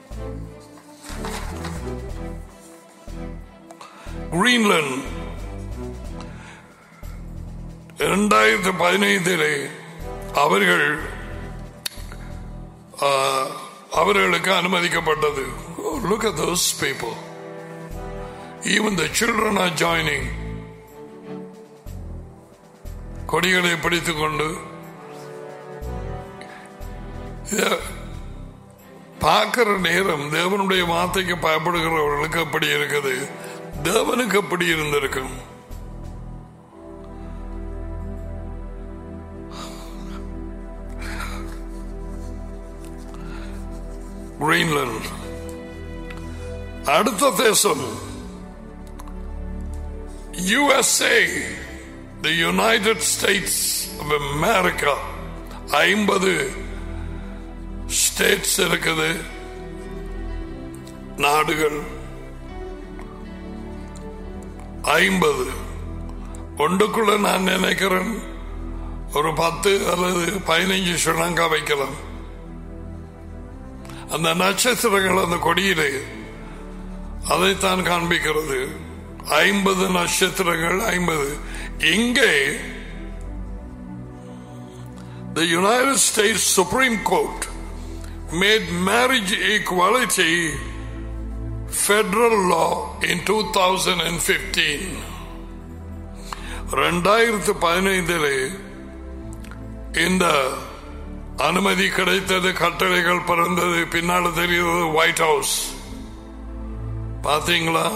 Greenland இரண்டாயிரத்தி பதினைந்திலே அவர்கள் ஆ, அவர்களுக்கு அனுமதிக்கப்பட்டது look at those people even the children are joining கொடிகளை பிடித்துக் கொண்டு இத பார்க்கிற நேரம் தேவனுடைய வார்த்தைக்கு பயப்படுகிறவர்களுக்கு அப்படி இருக்குது தேவனுக்கு அப்படி இருந்திருக்கும் கிரீன்லாந்து அடுத்த தேசம் USA the United States of America ஐம்பது ஸ்டேட்ஸ் இருக்குது நாடுகள் ஐம்பது ஒன்றுக்குள்ள நான் நினைக்கிறேன் ஒரு பத்து அல்லது பதினைஞ்சு ஸ்ரீலங்கா வைக்கலாம் அந்த நட்சத்திரங்கள் அந்த கொடியிலே அதைத்தான் காண்பிக்கிறது ஐம்பது நட்சத்திரங்கள் ஐம்பது இங்கே the United States Supreme Court made marriage equality federal law in 2015. ரெண்டாயிரத்து பதினைந்திலே இந்த அனுமதி கிடைத்தது கட்டளைகள் பிறந்தது பின்னால் தெரிகிறது ஒயிட் ஹவுஸ் பாத்தீங்களா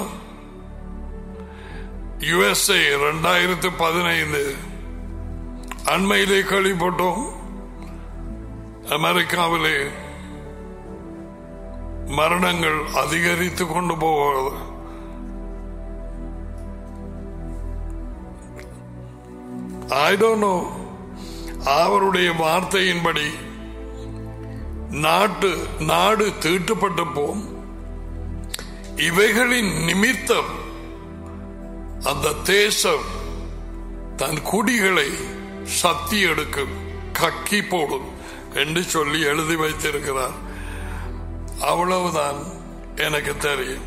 யுஎஸ்ஏ ரெண்டாயிரத்து பதினைந்து அண்மையிலே கேள்விப்பட்டோம் அமெரிக்காவிலே மரணங்கள் அதிகரித்து கொண்டு போகிறது ஐ டோன்ட் நோ அவருடைய வார்த்தையின்படி நாட்டு நாடு தீட்டுப்பட்ட போம் இவைகளின் நிமித்தம் அந்த தேசம் தன் குடிகளை சக்தி எடுக்கும் கக்கி போடும் என்று சொல்லி எழுதி வைத்திருக்கிறார் அவ்வளவுதான் எனக்கு தெரியும்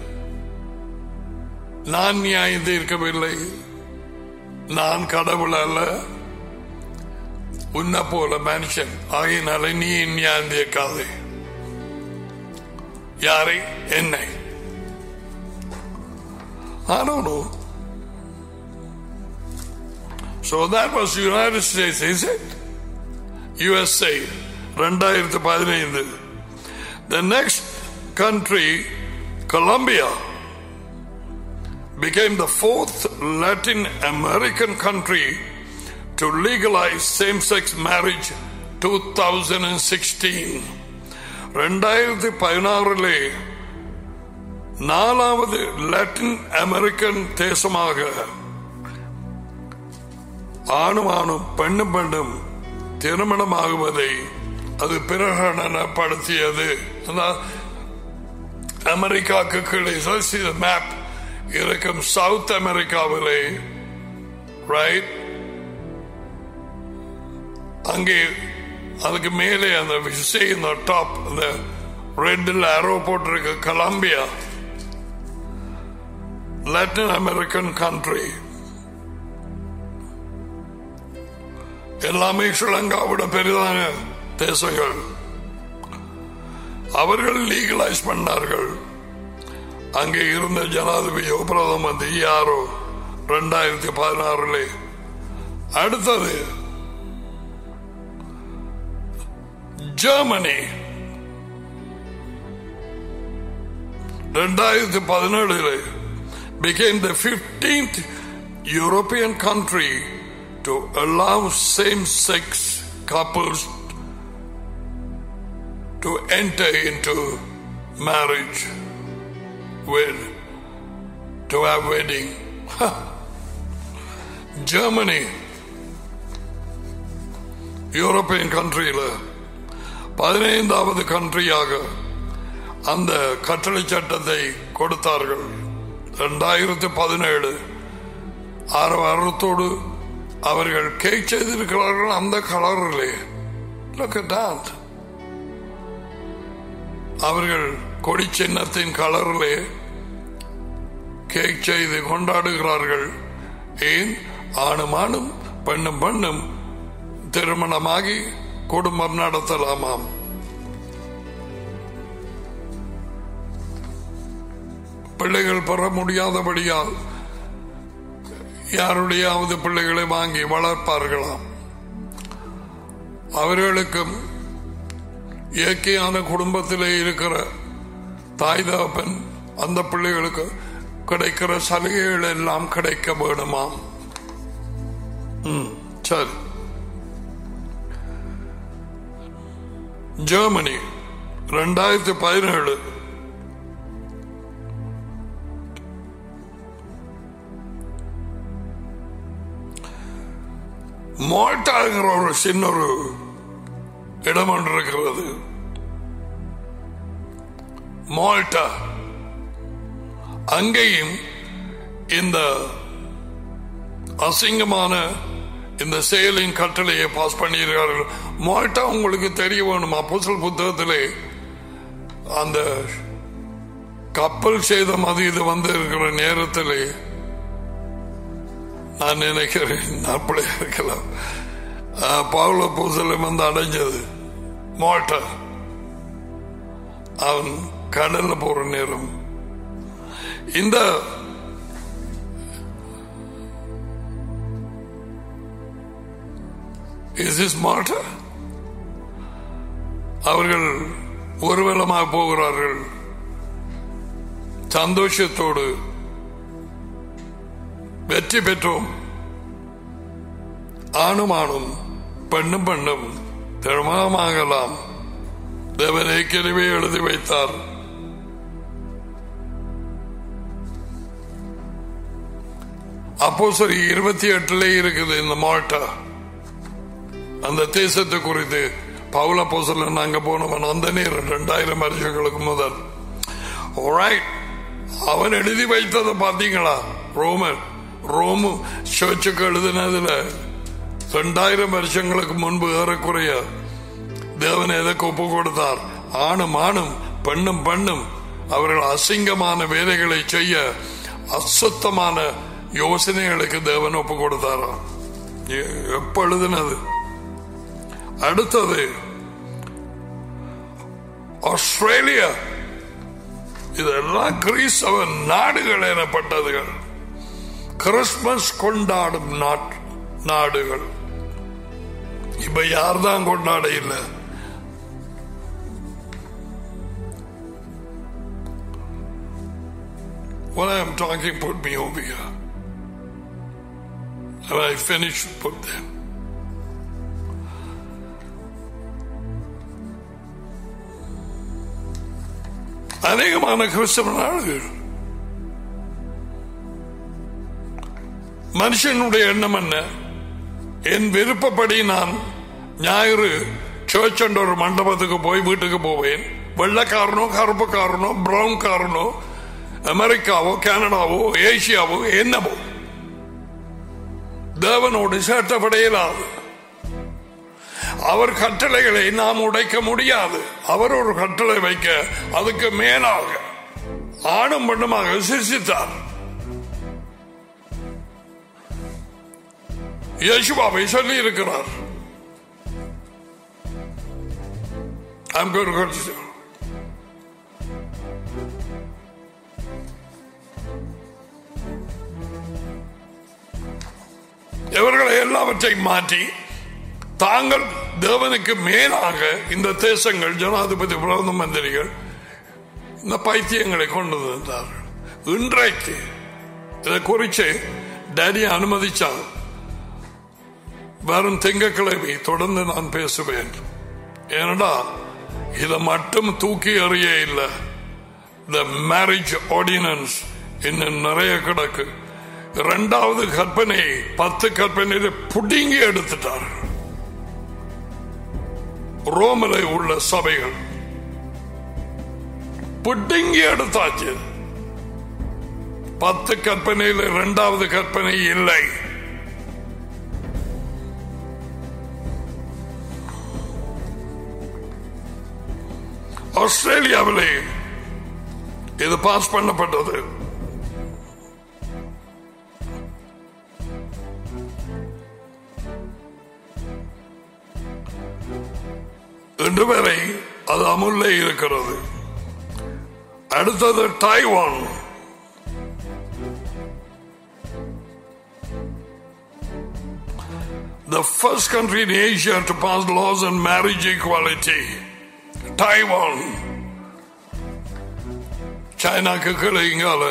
நான் நியாயம் தீர்க்கவில்லை நான் கடவுள் அல்ல உன்னை போல மனுஷன் ஆகினால நீ நியாயம் தீர்க்காதே யாரை என்னை I don't know. So that was United States, is it? USA, ரெண்டாயிரத்து பதினைந்து The next country, Colombia, became the fourth Latin American country to legalize same-sex marriage 2016. ரெண்டாயிரத்தி பதினாறிலே நாலாவது லாட்டின் அமெரிக்கன் தேசமாக ஆணும் ஆணும் பெண்ணும் பெண்ணும் திருமணமாகுவதை அது பிரகடனப்படுத்தியது அதாவது அமெரிக்காவுக்கு கீழே மேப் இருக்கும் சவுத் அமெரிக்காவிலே ரைட் அங்கே அதுக்கு மேலே அந்த விஷயம் இந்த டாப் அந்த ரெட்டில் அரோ போட்டிருக்கு கொலம்பியா லாட்டின் அமெரிக்கன் கண்ட்ரி எல்லாமே ஸ்ரீலங்காவிட பெரிதான தேசங்கள் அவர்கள் லீகலைஸ் பண்ணார்கள் அங்கே இருந்த ஜனாதிபதியோ பிரதம மந்திரி யாரோ ரெண்டாயிரத்தி பதினாறுல அடுத்தது ஜெர்மனி ரெண்டாயிரத்தி பதினேழுல became the 15th European country to allow same-sex couples to enter into marriage with to have wedding. Germany, European கண்ட்ரியில் பதினைந்தாவது கண்ட்ரியாக அந்த கட்டளை சட்டத்தை கொடுத்தார்கள் இரண்டாயிரத்தி பதினேழு ஆரவாரத்தோடு அவர்கள் கேக் செய்திருக்கிறார்கள் அந்த கலரிலே Look at that. அவர்கள் கொடி சின்னத்தின் கலரிலே கேக் செய்து கொண்டாடுகிறார்கள் ஏன் ஆணும் ஆணும் பெண்ணும் பெண்ணும் திருமணமாகி குடும்பம் நடத்தலாமாம் பிள்ளைகள் பெற முடியாதபடியால் யாருடையாவது பிள்ளைகளை வாங்கி வளர்ப்பார்களாம் அவர்களுக்கும் இயற்கையான குடும்பத்திலே இருக்கிற தாய் தகப்பன் அந்த பிள்ளைகளுக்கு கிடைக்கிற சலுகைகள் எல்லாம் கிடைக்க வேணுமாம் ம், சரி ஜெர்மனி ரெண்டாயிரத்தி பதினேழு மால்டாங்கிற ஒரு சின்ன ஒரு இடம் ஒன்று இருக்கிறது மால்டா அங்கேயும் இந்த அசிங்கமான இந்த செயலின் கட்டளையை பாஸ் பண்ணியிருக்கார்கள் மால்டா உங்களுக்கு தெரிய வேணும் அப்போசல் புத்தகத்திலே அந்த கப்பல் சேதம் அது இது வந்து இருக்கிற நேரத்திலே நான் நினைக்கிறேன் அப்படியே இருக்கலாம் ஆஹ், பவுல பூசலம் வந்து அடைஞ்சது மால்டா அவன் கடல்ல போற நேரம் இந்த Is this Malta? அவர்கள் ஒருவலமாக போகிறார்கள் சந்தோஷத்தோடு வெற்றி பெற்றோம் ஆணும் ஆணும் பெண்ணும் பெண்ணும் திருமணமாகலாம் தேவன் ஏற்கனவே எழுதி வைத்தார் அப்போ சரி இருபத்தி எட்டுல இருக்குது இந்த மால்டா அந்த தேசத்தை குறித்து பவுல போசல நாங்க போனவன் அந்த நேரம் ரெண்டாயிரம் வருஷங்களுக்கு முதல் Alright. அவன் எழுதி வைத்ததை பாத்தீங்களா ரோமர் ரோமு சர்ச்சுக்கு எழுதினதுல ரெண்டாயிரம் வருஷங்களுக்கு முன்பு ஏறக்குறைய தேவன் எதற்கு ஒப்பு கொடுத்தார் ஆணும் ஆணும் பெண்ணும் பெண்ணும் அவர்கள் அசிங்கமான வேலைகளை செய்ய அசுத்தமான யோசனைகளுக்கு தேவன் ஒப்பு கொடுத்தாராம் எ- எப்ப எழுதினது அடுத்தது ஆஸ்திரேலியா இதெல்லாம் கிறிஸ்தவ நாடுகள் எனப்பட்டதுகள் கிறிஸ்துமஸ் கொண்டாடும் நாட்- நாடுகள் இப்ப யார் தான் கொண்டாட இல்லை When I am talking, put me over here. When I finish, put them. அநேகமான கிறிஸ்தவ நாடுகள் மனுஷனுடைய எண்ணம் என்ன என் விருப்பப்படி நான் ஞாயிறு சர்ச் என்ற ஒரு மண்டபத்துக்கு போய் வீட்டுக்கு போவேன் வெள்ளக்காரனோ கருப்புக்காரனோ பிரவுன் காரனோ அமெரிக்காவோ கனடாவோ ஏசியாவோ என்னவோ தேவனோடு சேட்டப்படையலாது அவர் கட்டளைகளை நாம் உடைக்க முடியாது அவர் ஒரு கட்டளை வைக்க அதுக்கு மேலாக ஆணும் பெண்ணுமாக சிரிசித்தார் யேசுவாவை சொல்லி இருக்கிறார் I'm going to continue. இவர்களை எல்லாவற்றையும் மாற்றி தாங்கள் தேவனுக்கு மேலாக இந்த தேசங்கள் ஜனாதிபதி பிரதம மந்திரிகள் இந்த பைத்தியங்களை கொண்டு வந்தார்கள் இன்றைக்கு இதை குறித்து டேடி அனுமதிச்சான் வரும் திங்கக்கிழமை தொடர்ந்து நான் பேசுவேன் ஏனடா இதை மட்டும் தூக்கி எறிய இல்லை த மேரேஜ் ஆர்டினன்ஸ் இன்னும் நிறைய கிடக்கு இரண்டாவது கற்பனை பத்து கற்பனையில புடுங்கி எடுத்துட்டார் ரோமில் உள்ள சபைகள் புடுங்கி எடுத்தாச்சு பத்து கற்பனையில் இரண்டாவது கற்பனை இல்லை ஆஸ்திரேலியாவிலே இது பாஸ் பண்ணப்பட்டது இன்று வரை அது அமுல்லே இருக்கிறது அடுத்தது Taiwan The first country in Asia to pass laws on marriage equality. Taiwan. சைனாக்கு கீழே இங்கால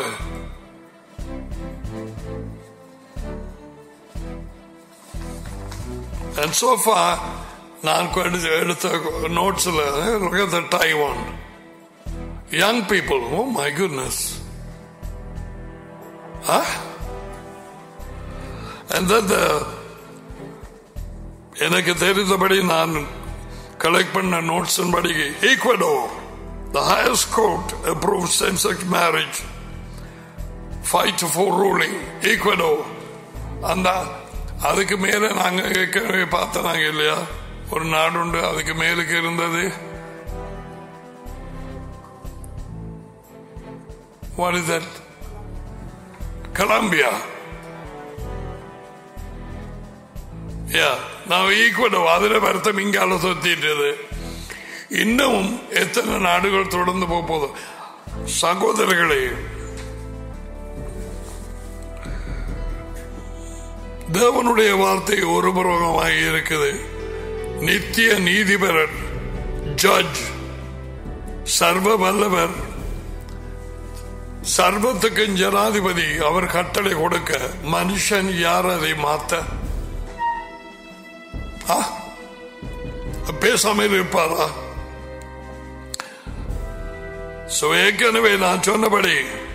And so far, நான் எடுத்த எடுத்த நோட்ஸ்ல look at the Taiwan. Young people, oh my goodness. Huh? And then the எனக்கு தெரிந்தபடி நான் கலெக்ட் பண்ண நோட்ஸ் படி Ecuador the highest court approve same sex marriage five to four ruling Ecuador அந்த அதுக்கு மேல நாங்க ஏற்கனவே பார்த்தனாங்க இல்லையா ஒரு நாடுண்டு அதுக்கு மேலுக்கு இருந்தது What is that? Colombia. Yeah. ನಾವು ಈಕ್ವಲ್ ಅದರ ಬರ್ತ ಮಿಂಗಾಲ ಸುತ್ತಿಟ್ಟது இன்னும் எத்தனை நாடுகள் தொடர்ந்து போகுது சகோதரர்களே தேவனுடைய வார்த்தை ஒருபுறமாக இருக்குது நித்திய நீதிபரர் ஜட்ஜ் சர்வ வல்லவர் சர்வத்துக்கும் ஜனாதிபதி அவர் கட்டளை கொடுக்க மனுஷன் யார் அதை மாத்த ஆ? பேசாமல் இருப்பாரா So, ஏற்கனவே நான் சொன்னபடி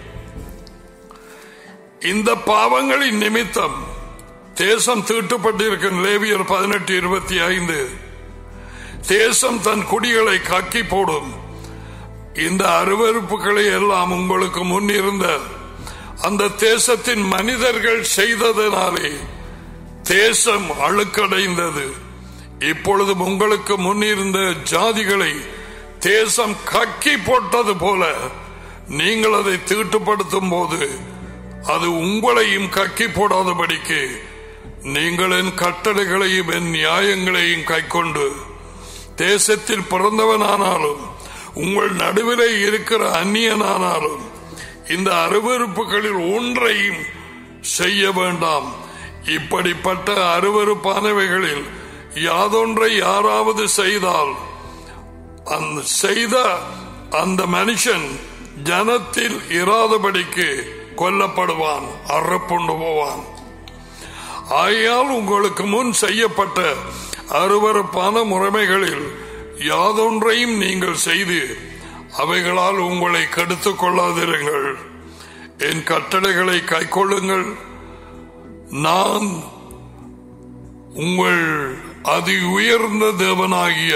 இந்த பாவங்களின் நிமித்தம் தேசம் தீட்டுப்பட்டிருக்கும் லேவியர் பதினெட்டு இருபத்தி ஐந்து தேசம் தன் குடிகளை கக்கி போடும் இந்த அருவறுப்புகளை எல்லாம் உங்களுக்கு முன் இருந்த அந்த தேசத்தின் மனிதர்கள் செய்ததனாலே தேசம் அழுக்கடைந்தது இப்பொழுது உங்களுக்கு முன்னிருந்த ஜாதிகளை தேசம் கக்கி போட்டது போல நீங்கள் அதை தீட்டுப்படுத்தும் போது அது உங்களையும் கக்கி போடாதபடிக்கு நீங்கள் என் கட்டளைகளையும் என் நியாயங்களையும் கைக்கொண்டு தேசத்தில் பிறந்தவனானாலும் உங்கள் நடுவிலே இருக்கிற அந்நியனானாலும் இந்த அருவறுப்புகளில் ஒன்றையும் செய்ய வேண்டாம் இப்படிப்பட்ட அருவறுப்பானவைகளில் யாதொன்றை யாராவது செய்தால் அந்த செய்த அந்த மனுஷன் ஜனத்தில் இராதபடிக்கு கொல்லப்படுவான் அறப்புண்டு போவான் ஆகையால் உங்களுக்கு முன் செய்யப்பட்ட அருவறுப்பான முறைமைகளில் யாதொன்றையும் நீங்கள் செய்து அவைகளால் உங்களை கெடுத்துக் கொள்ளாதிருங்கள் என் கட்டளைகளை கைக்கொள்ளுங்கள் நான் உங்கள் அதி உயர்ந்த தேவனாகிய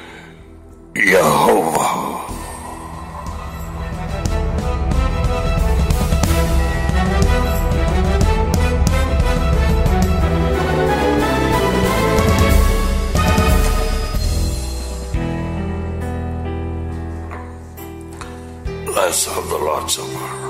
Jehovah Let's have the Lord's Supper.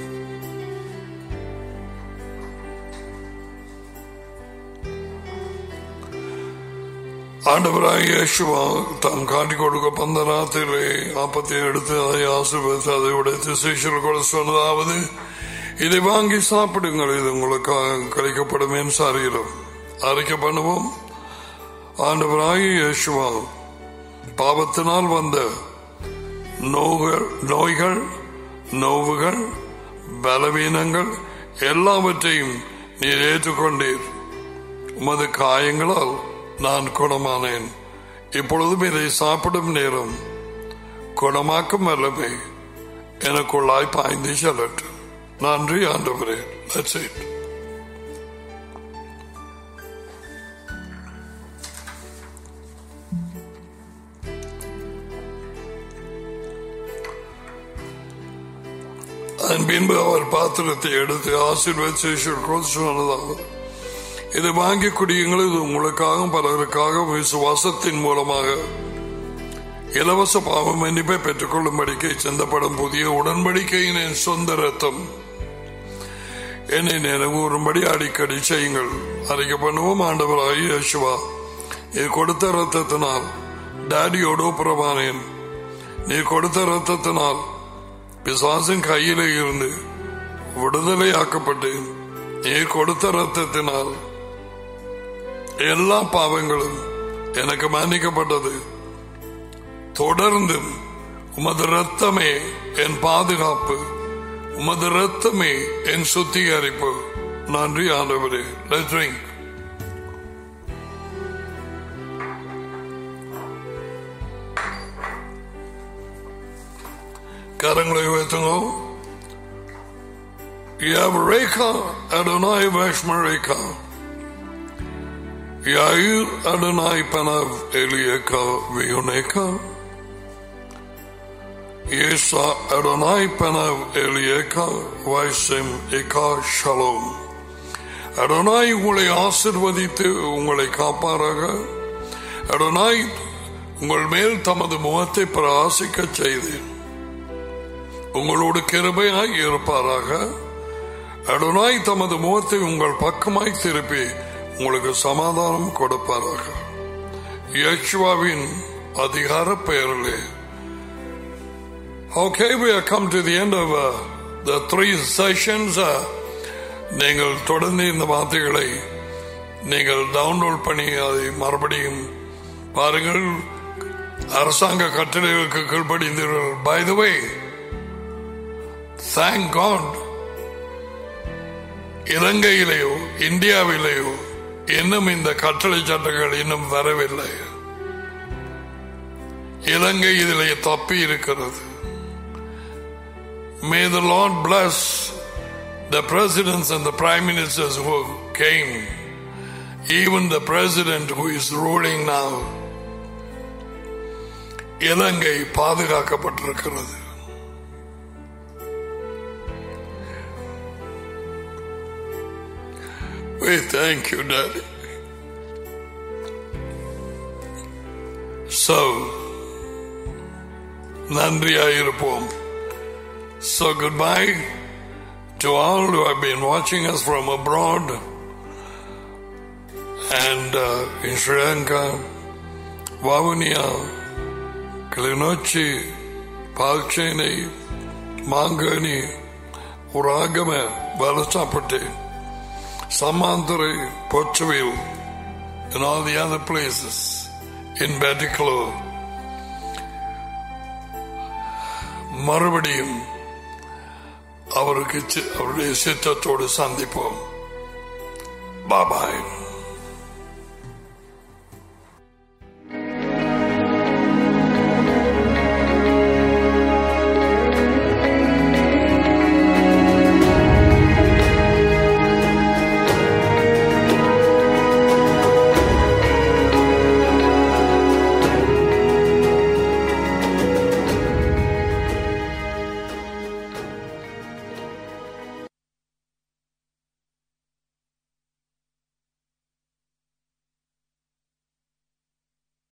ஆண்டவராக இயேசுவா தாம் காட்டிக் கொடுக்க பந்த ராத்திரிலே ஆப்பத்தை எடுத்து அதை ஆசிர்வதித்து அதை உடைத்து சிஷியர் கூட சொன்னதாவது இதை வாங்கி சாப்பிடுங்கள் இது உங்களுக்கு கழிக்கப்படும் என்று சாரிகிறோம் அறிக்கை பண்ணுவோம் ஆண்டவராக இயேசுவா பாவத்தினால் வந்த நோய்கள் நோய்கள் நோவுகள் பலவீனங்கள் எல்லாவற்றையும் நீர் ஏற்றுக்கொண்டீர் உமது காயங்களால் நான் குணமானேன் இப்பொழுதும் இதை சாப்பிடும் நேரம் குணமாக்கும் வல்லமை எனக்குள்ளாய் பாய்ந்து செல்லட்டும் நன்றி ஆண்டவரே That's it. அதன் பின்பு அவர் பாத்திரத்தை எடுத்து ஆசீர்வதிச்சு சொன்னதாவது இதை வாங்கி குடியுங்கள் இது உங்களுக்காகவும் பலருக்காகவும் விசுவாசத்தின் மூலமாக இலவச பாவ மன்னிப்பை பெற்றுக்கொள்ளும்படிக்கை சிந்தப்படும் புதிய உடன்படிக்கையின் என் சொந்த ரத்தம் என்னை நினைவூறும்படி அடிக்கடி செய்யுங்கள் அறிக்கை பண்ணுவோம் ஆண்டவராகி யேசுவா நீ கொடுத்த ரத்தத்தினால் டாடியோடு புறமானேன் நீ கொடுத்த ரத்தத்தினால் பிசாசின் கையிலே இருந்து விடுதலையாக்கப்பட்டேன் நீ கொடுத்த ரத்தத்தினால் எல்லா பாவங்களும் எனக்கு மன்னிக்கப்பட்டது தொடர்ந்து உமது ரத்தமே என் பாதுகாப்பு உமது ரத்தமே என் சுத்திகரிப்பு நன்றி ஆண்டவரே Let's drink. கரங்களை உயர்த்துங்க Yavreka Adonai Vashmareka Yair Adonai Panav Elieka Vioneka Yesa Adonai Panav Elieka Vaisem Eka Shalom Adonai உங்களை ஆசிர்வதித்து உங்களை காப்பாராக அடனாய் உங்கள் மேல் தமது முகத்தை பிரகாசிக்க செய்தேன் உங்களோடு கிருபையாய் இருப்பாராக அடனாய் தமது முகத்தை உங்கள் பக்கமாய் திருப்பி உங்களுக்கு சமாதானம் கொடுப்பாராக யேசுவாவின் அதிகார பெயரிலே Okay, we have come to the end of uh, the three sessions. Uh, நீங்கள் தொடர்ந்து இந்த வார்த்தைகளை நீங்கள் டவுன்லோட் பண்ணி அதை மறுபடியும் பாருங்கள் அரசாங்க கட்டளைகளுக்கு கீழ்ப்படிந்தீர்கள் by the way thank God இலங்கையிலேயோ இந்தியாவிலேயோ இன்னும் இந்த கட்டளை சட்டங்கள் இன்னும் வரவில்லை இலங்கை இதிலே தப்பி இருக்கிறது May the Lord bless the presidents and the prime ministers who came, even the president who is ruling now. Ilangai பாதுகாக்கப்பட்டிருக்கிறது We thank you, Daddy. So, நன்றியாயிருப்போம் So goodbye to all who have been watching us from abroad and uh, in Sri Lanka, Vavuniya, Kilinochi, Palcheni, Mangani, Uragama, Balasapati, Samantari, Portugal, and all the other places in Batikalo. மறுபடியும் அவருக்கு C- அவருடைய சித்தத்தோடு சந்திப்போம் பாபாய்